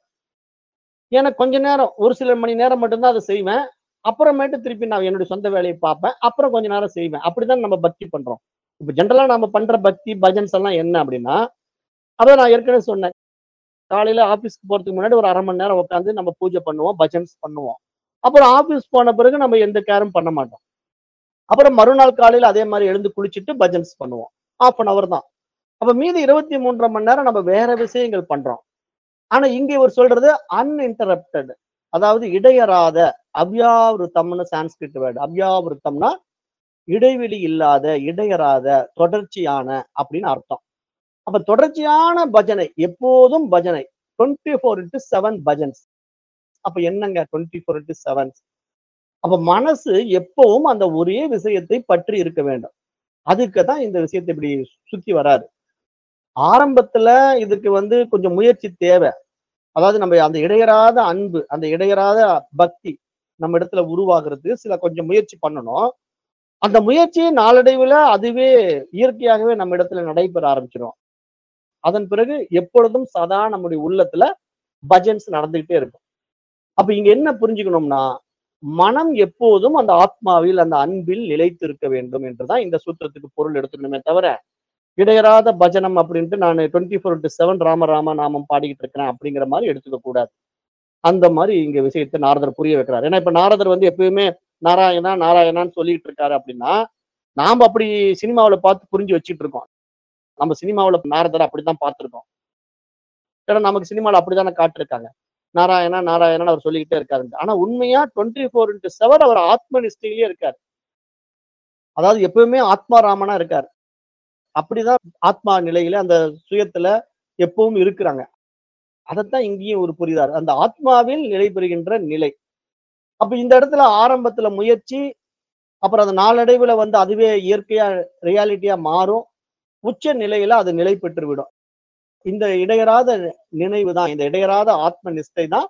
ஏன்னா கொஞ்ச நேரம் ஒரு சில மணி நேரம் மட்டும்தான் அதை செய்வேன் அப்புறமேட்டு திருப்பி நான் என்னுடைய சொந்த வேலையை பார்ப்பேன் அப்புறம் கொஞ்ச நேரம் செய்வேன் அப்படிதான் நம்ம பக்தி பண்றோம் இப்ப ஜென்ரலா நம்ம பண்ற பக்தி பஜன்ஸ் எல்லாம் என்ன அப்படின்னா அதான் நான் ஏற்கனவே சொன்னேன் காலையில ஆபீஸ்க்கு போறதுக்கு முன்னாடி ஒரு அரை மணி நேரம் உட்காந்து நம்ம பூஜை பண்ணுவோம் பஜன்ஸ் பண்ணுவோம் அப்புறம் ஆபீஸ் போன பிறகு நம்ம எந்த கேரும் பண்ண மாட்டோம் அப்புறம் மறுநாள் காலையில அதே மாதிரி எழுந்து குளிச்சுட்டு பஜன்ஸ் பண்ணுவோம் ஆஃப் அன் அவர் தான் அப்ப மீதி இருபத்தி மூன்றரை மணி நேரம் நம்ம வேற விஷயங்கள் பண்றோம் ஆனா இங்க இவர் சொல்றது அன்இன்டரப்டட் அதாவது இடையறாத அவ்யாவிருத்தம்னு சான்ஸ்கிரிட் வேர்டு அவ்யாவிருத்தம்னா இடைவெளி இல்லாத இடையறாத தொடர்ச்சியான அப்படின்னு அர்த்தம் அப்ப தொடர்ச்சியான பஜனை எப்போதும் பஜனை twenty four into seven bhajans அப்ப என்னங்க டுவெண்ட்டி ஃபோர் இன்ட்டு செவன் அப்ப மனசு எப்பவும் அந்த ஒரே விஷயத்தை பற்றி இருக்க வேண்டும் அதுக்கு தான் இந்த விஷயத்தை இப்படி சுத்தி வராது ஆரம்பத்துல இதுக்கு வந்து கொஞ்சம் முயற்சி தேவை அதாவது நம்ம அந்த இடையறாத அன்பு அந்த இடையறாத பக்தி நம்ம இடத்துல உருவாகிறதுக்கு சில கொஞ்சம் முயற்சி பண்ணணும் அந்த முயற்சி நாளடைவுல அதுவே இயற்கையாகவே நம்ம இடத்துல நடைபெற ஆரம்பிச்சிடும் அதன் பிறகு எப்பொழுதும் சதா நம்முடைய உள்ளத்துல பஜன்ஸ் நடந்துகிட்டே இருக்கும் அப்ப இங்க என்ன புரிஞ்சுக்கணும்னா மனம் எப்போதும் அந்த ஆத்மாவில் அந்த அன்பில் நிலைத்து இருக்க வேண்டும் என்றுதான் இந்த சூத்திரத்துக்கு பொருள் எடுத்துக்கணுமே தவிர இடையறாத பஜனம் அப்படின்ட்டு நான் twenty four to seven Rama Rama நாமம் பாடிக்கிட்டு இருக்கிறேன் அப்படிங்கிற மாதிரி எடுத்துக்க கூடாது அந்த மாதிரி இங்க விஷயத்தை நாரதர் புரிய வைக்கிறார் ஏன்னா இப்ப நாரதர் வந்து எப்பயுமே நாராயணா நாராயணான்னு சொல்லிட்டு இருக்காரு அப்படின்னா நாம அப்படி சினிமாவுல பார்த்து புரிஞ்சு வச்சுட்டு இருக்கோம் நம்ம சினிமாவுல நாரதர் அப்படிதான் பார்த்திருக்கோம் ஏன்னா நமக்கு சினிமாவில் அப்படித்தானே காட்டிருக்காங்க நாராயணா நாராயணன் அவர் சொல்லிக்கிட்டே இருக்காரு ஆனா உண்மையா டுவெண்ட்டி ஃபோர் இன்ட்டு செவன் அவர் ஆத்ம நிஷ்டையிலேயே இருக்காரு அதாவது எப்பவுமே ஆத்மா ராமனா இருக்காரு அப்படிதான் ஆத்மா நிலையில அந்த சுயத்துல எப்பவும் இருக்கிறாங்க அதைத்தான் இங்கேயும் ஒரு புரிதார் அந்த ஆத்மாவில் நிலை பெறுகின்ற நிலை அப்ப இந்த இடத்துல ஆரம்பத்துல முயற்சி அப்புறம் அது நாளடைவுல வந்து அதுவே இயற்கையா ரியாலிட்டியா மாறும் உச்ச நிலையில அது நிலை பெற்று விடும் இந்த இடையறாத நினைவு தான் இந்த இடையறாத ஆத்ம நிஷ்டை தான்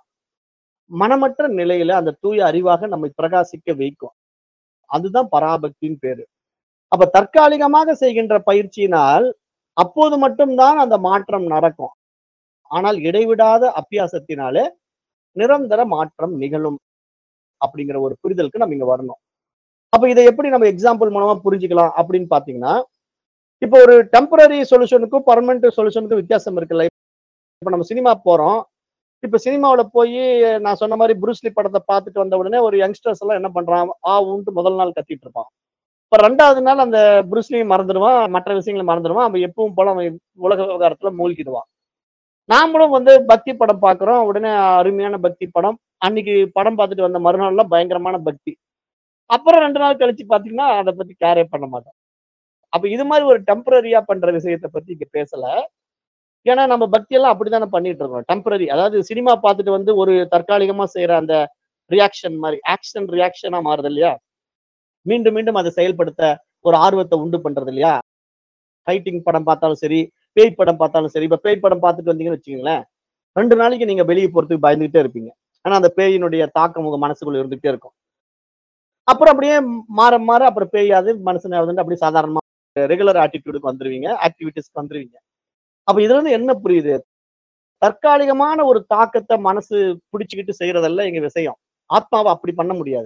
மனமற்ற நிலையில அந்த தூய அறிவாக நம்மை பிரகாசிக்க வைக்கும் அதுதான் பராபக்தின்னு பேரு அப்ப தற்காலிகமாக செய்கின்ற பயிற்சியினால் அப்போது மட்டும்தான் அந்த மாற்றம் நடக்கும் ஆனால் இடைவிடாத அபியாசத்தினாலே நிரந்தர மாற்றம் நிகழும் அப்படிங்கிற ஒரு புரிதலுக்கு நம்ம இங்க வரணும் அப்ப இதை எப்படி நம்ம எக்ஸாம்பிள் மூலமா புரிஞ்சுக்கலாம் அப்படின்னு பாத்தீங்கன்னா இப்போ ஒரு டெம்பரரி சொல்யூஷனுக்கும் பர்மனன்ட் சொல்யூஷனுக்கும் வித்தியாசம் இருக்குல்ல இப்ப நம்ம சினிமா போறோம் இப்ப சினிமாவுல போய் நான் சொன்ன மாதிரி புருஸ்லி படத்தை பார்த்துட்டு வந்த உடனே ஒரு யங்ஸ்டர்ஸ் எல்லாம் என்ன பண்றான் ஆ ஊன்ட்டு முதல் நாள் கத்திட்டு இருப்பான் இப்ப ரெண்டாவது நாள் அந்த புருஸ்லியும் மறந்துடுவான் மற்ற விஷயங்களை மறந்துடுவான் அவன் எப்பவும் போல அவன் உலக விவகாரத்துல மூழ்கிடுவான் நாமளும் வந்து பக்தி படம் பார்க்குறோம். உடனே அருமையான பக்தி படம். அன்னைக்கு படம் பார்த்துட்டு வந்த மறுநாள்லாம் பயங்கரமான பக்தி. அப்புறம் 2 நாள் கழிச்சு பார்த்தீங்கன்னா, அத பத்தி கேரே பண்ண மாட்டோம். அப்ப இது மாரி ஒரு டெம்பரரியா பண்ற விஷயத்த பத்தி இங்க பேசல. ஏன்னா நம்ம பக்தியெல்லாம் அப்படித்தானே பண்ணிட்டு இருக்கோம். டெம்பரரி அதாவது சினிமா பார்த்துட்டு வந்து ஒரு தற்காலிகமா செய்ற அந்த ரியாக்ஷன் மாரி, ஆக்ஷன் ரியாக்ஷனா மாறுது இல்லையா? மீண்டும் மீண்டும் அத செயல்படுத்த ஒரு ஆர்வத்த உண்டு பண்றது இல்லையா? ஃபைட்டிங் படம் பார்த்தாலும் சரி, பேய் படம் பார்த்தாலும் சரி, இப்ப பேய் படம் பார்த்துட்டு வந்தீங்கன்னு வச்சுக்கங்களேன், 2 நாளைக்கு நீங்க வெளிய போறதுக்கு பயந்துகிட்டே இருப்பீங்க. ஆனா அந்த பேயினுடைய தாக்கம் உங்க மனசுக்குள்ள இருந்துகிட்டே இருக்கும். அப்புறம் அப்படியே மாற மாற அப்புறம் பேயாவது, மனுஷனாவதுன்னு அப்படியே சாதாரணமா ரெகுலர் ஆட்டிட்யூடுக்கு வந்துருவீங்க. ஆக்டிவிட்டீஸ்க்கு வந்துருவீங்க. அப்ப இதுல இருந்து என்ன புரியுது? தற்காலிகமான ஒரு தாக்கத்த மனசு பிடிச்சுக்கிட்டு செய்றதல்ல இங்க விஷயம். ஆத்மாவ அப்படி பண்ண முடியாது.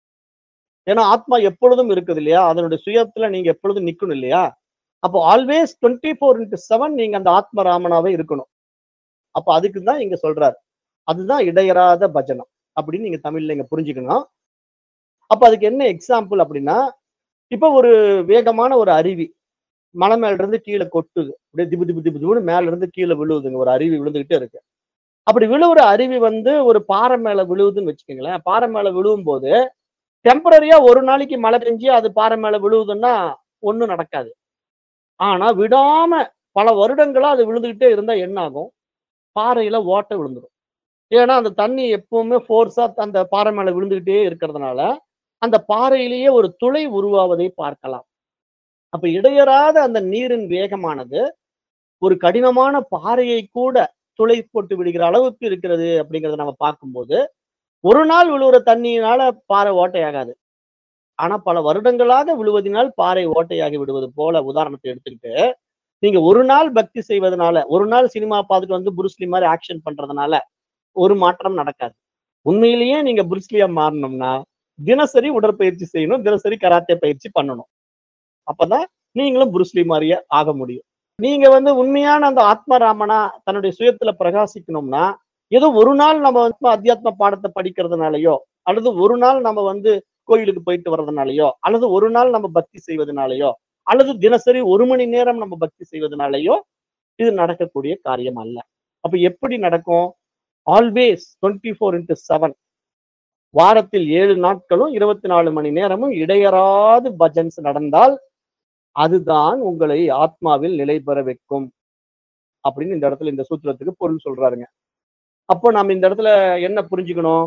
ஏன்னா ஆத்மா எப்பொழுதும் இருக்குது இல்லையா? அதனுடைய சுயத்துல நீங்க எப்பொழுதும் நிக்கணும் இல்லையா? அப்போ ஆல்வேஸ் 24/7 நீங்க அந்த ஆத்ம ராமனாவே இருக்கணும். அப்ப அதுக்கு தான் இங்க சொல்றாரு. அதுதான் இடையறாத பஜனம். அப்படின்னு நீங்க தமிழ்ல இங்க புரிஞ்சுக்கணும். அப்ப அதுக்கு என்ன எக்ஸாம்பிள் அப்படின்னா, இப்ப ஒரு வேகமான ஒரு அருவி. மலை மேல இருந்து கீழ கொட்டுது. அப்படியே திபு திபு திபு திபுன்னு மேல இருந்து கீழ விழுவுதுங்க. ஒரு அருவி விழுந்துகிட்டே இருக்கு. அப்படி விழுவுற அருவி வந்து ஒரு பாறை மேல விழுவுதுன்னு வச்சுக்கங்களேன். பாறை மேல விழுவும்போது, டெம்பரரியா ஒரு நாளைக்கு மழை பெஞ்சு அது பாறை மேல விழுவுதுன்னா, ஒண்ணும் நடக்காது. ஆனா விடாம பல வருடங்களா அது விழுந்துகிட்டே இருந்தா என்ன ஆகும்? பாறையில ஓட்டை விழுந்துரும். ஏன்னா அந்த தண்ணி எப்பவுமே ஃபோர்ஸா அந்த பாறை மேல விழுந்துகிட்டே இருக்கிறதுனால, அந்த பாறையிலேயே ஒரு துளை உருவாவதை பார்க்கலாம். அப்ப இடையறாத அந்த நீரின் வேகமானது, ஒரு கடினமான பாறையை கூட துளை போட்டு விடுகிற அளவுக்கு இருக்கிறது அப்படிங்கிறத நம்ம பார்க்கும்போது, ஒரு நாள் விழுவுற தண்ணீயினால பாறை ஓட்டையாகாது. ஆனா பல வருடங்களாக விழுவதினால் பாறை ஓட்டையாகி விடுவது போல உதாரணத்தை எடுத்துக்கிட்டு, நீங்க ஒரு நாள் பக்தி செய்வதனால, ஒரு நாள் சினிமா பார்த்துட்டு வந்து புருஸ்லி மாரி ஆக்ஷன் பண்றதுனால, ஒரு மாற்றம் நடக்காது. உண்மையிலேயே நீங்க புருஸ்லியா மாறணும்னா, தினசரி உடற்பயிற்சி செய்யணும். தினசரி கராத்தே பயிற்சி பண்ணணும். அப்பதான் நீங்களும் புருஸ்லி மாரியே ஆக முடியும். நீங்க வந்து உண்மையான அந்த ஆத்ம ராமனா தன்னுடைய சுயத்துல பிரகாசிக்கணும்னா, ஏதோ ஒரு நாள் நம்ம வந்து அத்தியாத்ம பாடத்த படிக்கிறதுனாலயோ, அல்லது ஒரு நாள் நம்ம வந்து கோயிலுக்கு போயிட்டு வர்றதுனாலயோ, அல்லது ஒரு நாள் நம்ம பக்தி செய்வதனாலயோ, அல்லது தினசரி 1 மணி நேரம் நம்ம பக்தி செய்வதனாலயோ, இது நடக்கக்கூடிய காரியம் அல்ல. அப்ப எப்படி நடக்கும்? ஆல்வேஸ் 24/7 வாரத்தில் 7 நாட்களும் 24 மணி நேரமும் இடையறாது பஜன்ஸ் நடந்தால், அதுதான் உங்களை ஆத்மாவில் நிலை பெற வைக்கும். அப்படின்னு இந்த இடத்துல இந்த சூத்திரத்துக்கு பொருள் சொல்றாருங்க. அப்போ நாம இந்த இடத்துல என்ன புரிஞ்சுக்கணும்?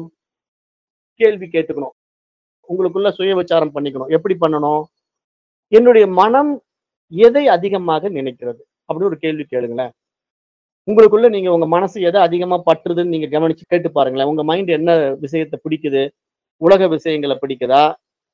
கேள்வி கேட்டுக்கணும். உங்களுக்குள்ள சுய விசாரம் பண்ணிக்கணும். எப்படி பண்ணணும்? என்னுடைய மனம் எதை அதிகமாக நினைக்கிறது? அப்படின்னு ஒரு கேள்வி கேளுங்களேன். உங்களுக்குள்ள நீங்க உங்க மனசு எத அதிகமா பற்றுதுன்னு நீங்க கவனிச்சு கேட்டு பாருங்களேன். உங்க மைண்ட் என்ன விஷயத்த பிடிக்குது? உலக விஷயங்கள பிடிக்குதா?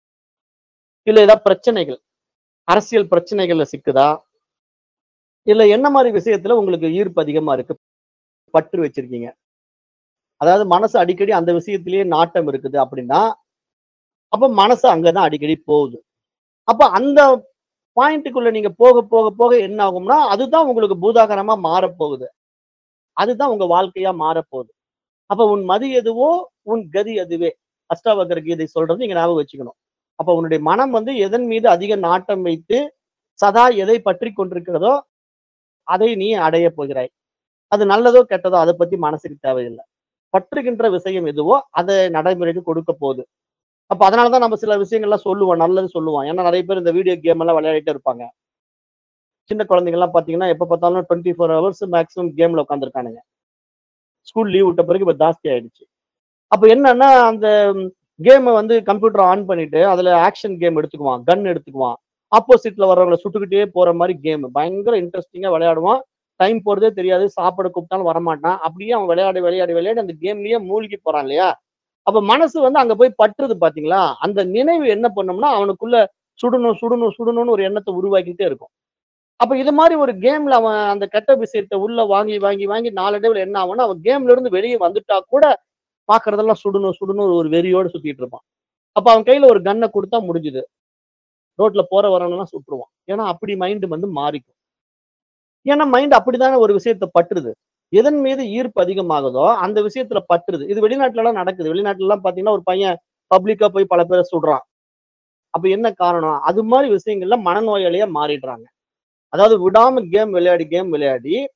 இல்ல ஏதாவது பிரச்சனைகள், அரசியல் பிரச்சனைகள்ல சிக்குதா? இல்ல என்ன மாரி விஷயத்துல உங்களுக்கு ஈர்ப்பு அதிகமா இருக்கு? பற்று வச்சிருக்கீங்க? அதாவது மனசு அடிக்கடி அந்த விஷயத்திலேயே நாட்டம் இருக்குது அப்படின்னா, அப்ப மனசு அங்க தான் அடிக்கடி போகுது. அப்ப அந்த பாயிண்ட்டுக்குள்ள நீங்க போக, போக, போக என்ன ஆகும்னா, அதுதான் உங்களுக்கு பூதாகரமா மாறப்போகுது. அதுதான் உங்க வாழ்க்கையா மாறப்போகுது. அப்ப உன் மதி எதுவோ, உன் கதி அதுவே. அஷ்டாவக்கர கீதை சொல்றது நீங்க ஞாபகம் வச்சுக்கணும். அப்ப உன்னுடைய மனம் வந்து எதன் மீது அதிக நாட்டம் வைத்து, சதா எதை பற்றிக் கொண்டிருக்கிறதோ, அதை நீ அடையப் போகிறாய். அது நல்லதோ, கெட்டதோ அத பத்தி மனசுக்கு தேவையில்ல. பற்றுகின்ற விஷயம் எதுவோ, அத நடைமுறைக்கு கொடுக்க போகுது. அப்ப அதனால தான் நம்ம சில விஷயங்கள்லாம் சொல்லுவோம். நல்லது சொல்லுவோம். ஏன்னா நெறைய பேர் இந்த வீடியோ கேம் எல்லாம் விளையாடிட்டே இருப்பாங்க. சின்ன குழந்தைங்கலாம் பார்த்தீங்கன்னா, எப்ப பார்த்தாலும் 24 ஹவர்ஸ் மேக்ஸிமம் கேம்ல உட்கார்ந்திருக்கானுங்க. ஸ்கூல் லீவ் விட்ட பிறகு இப்ப ஜாஸ்தி ஆயிடுச்சு. அப்ப என்னன்னா, அந்த கேம வந்து கம்ப்யூட்டர் ஆன் பண்ணிட்டு, அதுல ஆக்ஷன் கேம் எடுத்துக்குவான். கன் எடுத்துக்குவான். ஆப்போசிட்ல வர்றவங்கள சுட்டுக்கிட்டே போற மாரி கேம். பயங்கர இன்ட்ரஸ்டிங்கா விளையாடுவான். டைம் போறதே தெரியாது. சாப்பிட கூப்பிட்டாலும் வரமாட்டான். அப்படியே அவன் விளையாடி, விளையாடி, விளையாடி அந்த கேம்லயே மூழ்கி போறான் இல்லையா? அப்ப மனசு வந்து அங்க போய் பற்றுது பார்த்தீங்களா? அந்த நினைவு என்ன பண்ணும்னா, அவனுக்குள்ள சுடணும், சுடணும், சுடணும்னு ஒரு எண்ணத்த உருவாக்கிட்டே இருக்கும். அப்ப இது மாரி ஒரு கேம்ல அவன் அந்த கெட்ட விஷயத்த உள்ள வாங்கி, வாங்கி, வாங்கி நாளடைவுல என்ன ஆகும்னா, அவன் கேம்ல இருந்து வெளிய வந்துட்டா கூட, பார்க்கிறதெல்லாம் சுடணும், சுடணும் ஒரு வெறியோட சுத்திட்டு இருப்பான். அப்ப அவன் கையில ஒரு கன்ன குடுத்தா முடிஞ்சுது. ரோட்ல போற வரவனெல்லாம் சுட்டுருவான். ஏன்னா அப்படி மைண்ட் வந்து மாறிக்கும். ஏன்னா மைண்ட் அப்படித்தானே ஒரு விஷயத்த பற்றுது. எதன் மீது ஈர்ப்பு அதிகமாகுதோ, அந்த விஷயத்துல பற்றுது. இது வெளிநாட்டுலலாம் நடக்குது. வெளிநாட்டுலலாம் பார்த்தீங்கன்னா, ஒரு பையன் பப்ளிக்கா போய் பல பேர சுடுறான். அப்ப என்ன காரணம்? அது மாரி விஷயங்கள்ல மனநோயாளியா மாறிடுறாங்க. அதாவது விடாம கேம் விளையாடி, கேம் விளையாடி,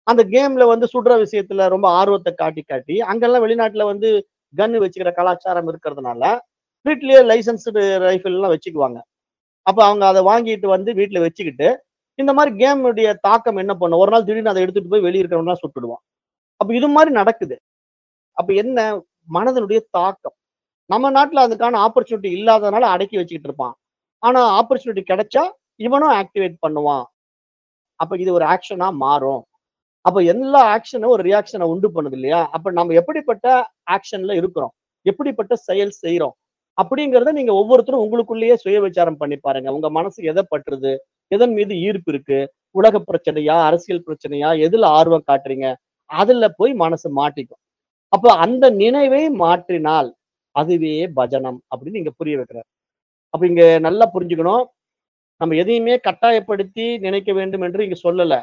அந்த கேம்ல வந்து சுடுற விஷயத்துல ரொம்ப ஆர்வத்தை காட்டி காட்டி அங்கெல்லாம் வெளிநாட்டுல வந்து கன் வச்சுக்கிற கலாச்சாரம் இருக்கிறதுனால வீட்லயே லைசன்ஸ்டு ரைஃபிள் எல்லாம் வச்சுக்குவாங்க அப்ப அவங்க அதை வாங்கிட்டு வந்து வீட்டுல வச்சுக்கிட்டு இந்த மாதிரி கேமுடைய தாக்கம் என்ன பண்ணும் ஒரு நாள் திடீர்னு அதை எடுத்துட்டு போய் வெளிய இருக்கிறவங்க சுட்டுடுவான் அப்ப இது மாதிரி நடக்குது அப்ப என்ன மனதனுடைய தாக்கம் நம்ம நாட்டுல அதுக்கான ஆப்பர்ச்சுனிட்டி இல்லாதனால அடக்கி வச்சுக்கிட்டு இருப்பான் ஆனா ஆப்பர்ச்சுனிட்டி கிடைச்சா இவனும் ஆக்டிவேட் பண்ணுவான் அப்ப இது ஒரு ஆக்ஷனா மாறும் அப்ப எல்லா ஆக்ஷனும் ஒரு ரியாக்ஷனை உண்டு பண்ணுது இல்லையா அப்ப நம்ம எப்படிப்பட்ட ஆக்ஷன்ல இருக்கிறோம் எப்படிப்பட்ட செயல் செய்யறோம் அப்படிங்கறத நீங்க ஒவ்வொருத்தரும் உங்களுக்குள்ளேயே சுய விசாரம் பண்ணி பாருங்க உங்க மனசு எதை பற்றுது எதன் மீது ஈர்ப்பு இருக்கு உலக பிரச்சனையா அரசியல் பிரச்சனையா எதுல ஆர்வம் காட்டுறீங்க அதுல போய் மனசு மாட்டிக்கும் அப்ப அந்த நினைவை மாற்றினால் அதுவே பஜனம் அப்படின்னு நீங்க புரிய வைக்கிறார் அப்ப இங்க நல்லா புரிஞ்சுக்கணும் நம்ம எதையுமே கட்டாயப்படுத்தி நினைக்க வேண்டும் என்று இங்க சொல்லல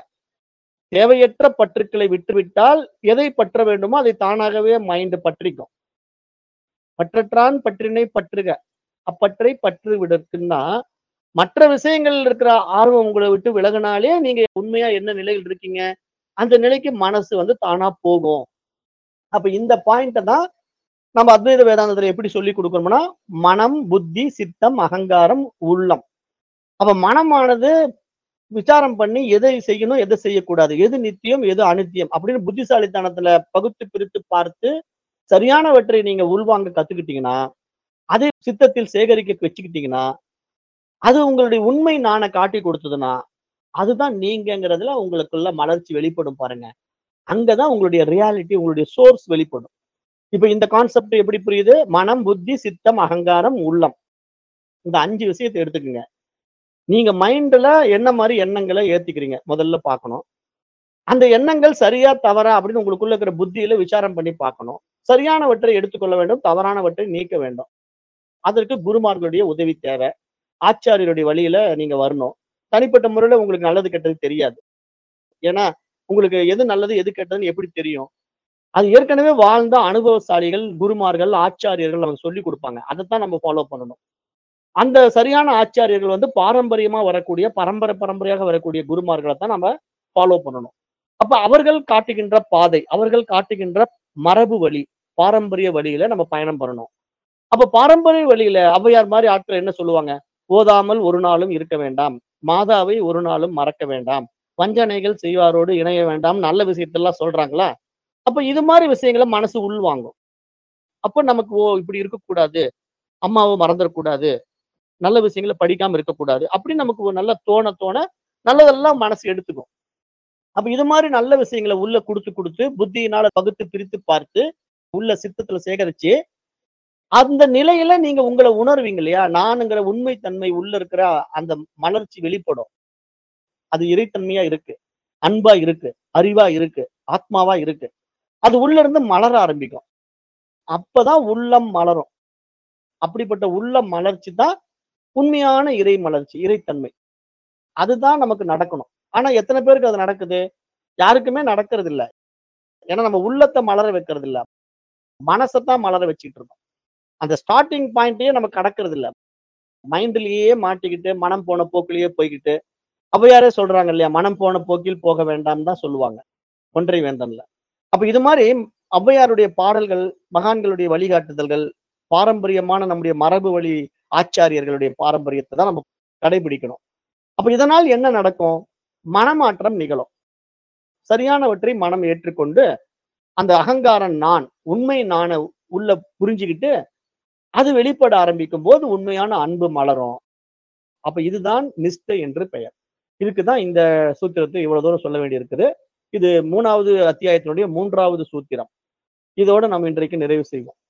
தேவையற்ற பற்றுக்களை விட்டுவிட்டால் எதை பற்ற வேண்டுமோ அதை தானாகவே மைண்ட் பற்றிக்கும் பற்றற்றான் பற்றினை பற்றுக அப்பற்றை பற்று விடற்குன்னா மற்ற விஷயங்கள் இருக்கிற ஆர்வம் உங்களை விட்டு விலகினாலே நீங்க உண்மையா என்ன நிலையில் இருக்கீங்க அந்த நிலைக்கு மனசு வந்து தானா போகும் அப்ப இந்த பாயிண்ட தான் நம்ம அத்வைத வேதாந்தத்துல எப்படி சொல்லி கொடுக்கணும்னா மனம் புத்தி சித்தம் அகங்காரம் உள்ளம் அப்ப மனமானது விசாரம் பண்ணி எதை செய்யணும் எதை செய்யக்கூடாது எது நித்தியம் எது அனித்தியம் அப்படின்னு புத்திசாலித்தனத்துல பகுத்து பிரித்து பார்த்து சரியானவற்றை நீங்க உள்வாங்க கத்துக்கிட்டீங்கன்னா அதை சித்தத்தில் சேகரிக்க வச்சுக்கிட்டீங்கன்னா அது உங்களுடைய உண்மை நானை காட்டி கொடுத்ததுன்னா அதுதான் நீங்கங்கிறதுல உங்களுக்குள்ள மலர்ச்சி வெளிப்படும் பாருங்க அங்கதான் உங்களுடைய ரியாலிட்டி உங்களுடைய சோர்ஸ் வெளிப்படும் இப்ப இந்த கான்செப்ட் எப்படி புரியுது மனம் புத்தி சித்தம் அகங்காரம் உள்ளம் இந்த அஞ்சு விஷயத்தை எடுத்துக்கோங்க நீங்க மைண்ட்ல என்ன மாதிரி எண்ணங்களை ஏத்திக்கிறீங்க முதல்ல பார்க்கணும் அந்த எண்ணங்கள் சரியா தவறா அப்படின்னு உங்களுக்குள்ள இருக்கிற புத்தியில விசாரம் பண்ணி பார்க்கணும் சரியானவற்றை எடுத்துக்கொள்ள வேண்டும் தவறானவற்றை நீக்க வேண்டும் அதற்கு குருமார்களுடைய உதவி தேவை ஆச்சாரியருடைய வழியில நீங்க வரணும் தனிப்பட்ட முறையில உங்களுக்கு நல்லது கெட்டது தெரியாது ஏன்னா உங்களுக்கு எது நல்லது எது கெட்டதுன்னு எப்படி தெரியும் அது ஏற்கனவே வாழ்ந்த அனுபவசாலிகள் குருமார்கள் ஆச்சாரியர்கள் நமக்கு சொல்லி கொடுப்பாங்க அதைத்தான் நம்ம ஃபாலோ பண்ணணும் அந்த சரியான ஆச்சாரியர்கள் வந்து பாரம்பரியமா வரக்கூடிய பரம்பரை பரம்பரையாக வரக்கூடிய குருமார்களை தான் நம்ம ஃபாலோ பண்ணணும் அப்ப அவர்கள் காட்டுகின்ற பாதை அவர்கள் காட்டுகின்ற மரபு வழி பாரம்பரிய வழியில நம்ம பயணம் பண்ணணும் அப்ப பாரம்பரிய வழியில ஔவையார் மாதிரி ஆட்கள் என்ன சொல்லுவாங்க ஓதாமல் ஒரு நாளும் இருக்க வேண்டாம் மாதாவை ஒரு நாளும் மறக்க வேண்டாம் வஞ்சனைகள் செய்வாரோடு இணைய வேண்டாம் நல்ல விஷயத்தெல்லாம் சொல்றாங்களா அப்ப இது மாதிரி விஷயங்களை மனசு உள்வாங்கும் அப்ப நமக்கு ஓ இப்படி இருக்கக்கூடாது அம்மாவை மறந்துடக்கூடாது நல்ல விஷயங்களை படிக்காம இருக்கக்கூடாது அப்படி நமக்கு ஒரு நல்ல தோண தோண நல்லதெல்லாம் மனசு எடுத்துக்கும் அப்ப இது மாதிரி நல்ல விஷயங்களை உள்ள கொடுத்து கொடுத்து புத்தியினால பகுத்து பிரித்து பார்த்து உள்ள சித்தத்துல சேகரிச்சு அந்த நிலையில நீங்க உங்களை உணர்வீங்க இல்லையா நானுங்கிற உண்மை தன்மை உள்ள இருக்கிற அந்த மலர்ச்சி வெளிப்படும் அது இறைத்தன்மையா இருக்கு அன்பா இருக்கு அறிவா இருக்கு ஆத்மாவா இருக்கு அது உள்ள இருந்து மலர ஆரம்பிக்கும் அப்பதான் உள்ளம் மலரும் அப்படிப்பட்ட உள்ள மலர்ச்சி தான் உண்மையான இறை மலர்ச்சி இறைத்தன்மை அதுதான் நமக்கு நடக்கணும் ஆனா எத்தனை பேருக்கு அது நடக்குது யாருக்குமே நடக்கிறது இல்ல ஏன்னா நம்ம உள்ளத்தை மலர வைக்கிறது இல்ல மனசைத்தான் மலர வச்சுட்டு இருக்கோம் அந்த ஸ்டார்டிங் பாயிண்ட்லயே நம்ம கடக்கிறது இல்ல மைண்ட்லயே மாட்டிக்கிட்டு மனம் போன போக்கிலேயே போய்கிட்டு ஔவையாரே சொல்றாங்க இல்லையா மனம் போன போக்கில் போக வேண்டாம் தான் சொல்லுவாங்க ஒன்றை வேந்தன்ல அப்ப இது மாதிரி ஔவையாருடைய பாடல்கள் மகான்களுடைய வழிகாட்டுதல்கள் பாரம்பரியமான நம்முடைய மரபு வழி ஆச்சாரியர்களுடைய பாரம்பரியத்தை தான் நம்ம கடைபிடிக்கணும் அப்ப இதனால் என்ன நடக்கும் மனமாற்றம் நிகழும் சரியானவற்றை மனம் ஏற்றுக்கொண்டு அந்த அகங்காரம் நான் உண்மை நான உள்ள புரிஞ்சுக்கிட்டு அது வெளிப்பட ஆரம்பிக்கும் போது உண்மையான அன்பு மலரும் அப்ப இதுதான் நிஷ்டை என்று பெயர் இதுக்குதான் இந்த சூத்திரத்தை இவ்வளவு தூரம் சொல்ல வேண்டியிருக்குது இது மூணாவது அத்தியாயத்தினுடைய மூன்றாவது சூத்திரம் இதோட நம்ம இன்றைக்கு நிறைவு செய்வோம்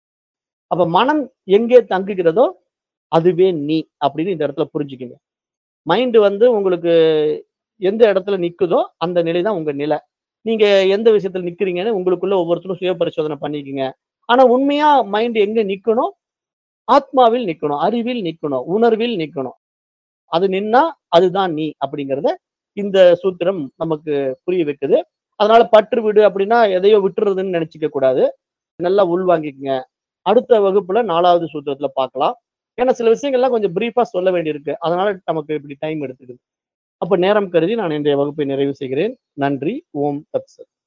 அப்ப மனம் எங்கே தங்குகிறதோ அதுவே நீ அப்படின்னு இந்த இடத்துல புரிஞ்சுக்கங்க மைண்ட் வந்து உங்களுக்கு எந்த இடத்துல நிக்குதோ அந்த நிலை தான் உங்க நிலை நீங்க எந்த விஷயத்துல நிக்கிறீங்கன்னு உங்களுக்குள்ள ஒவ்வொருத்தரும் சுய பரிசோதனை பண்ணிக்கங்க ஆனா உண்மையா மைண்ட் எங்க நிக்கணும் ஆத்மாவில் நிக்கணும் அறிவில் நிக்கணும் உணர்வில் நிக்கணும் அது நின்னா அதுதான் நீ அப்படிங்கறத இந்த சூத்திரம் நமக்கு புரிய வைக்குது அதனால பற்று விடு அப்படின்னா எதையோ விட்டுறதுன்னு நினைச்சுக்க கூடாது நல்லா உள்வாங்கிக்கங்க அடுத்த வகுப்புல நாலாவது சூத்திரத்துல பார்க்கலாம் ஏன்னா சில விஷயங்கள்லாம் கொஞ்சம் பிரீஃபா சொல்ல வேண்டியிருக்கு அதனால நமக்கு இப்படி டைம் எடுத்துக்குது அப்ப நேரம் கருதி நான் இன்றைய வகுப்பை நிறைவு செய்கிறேன். நன்றி. ஓம் தத் சத்.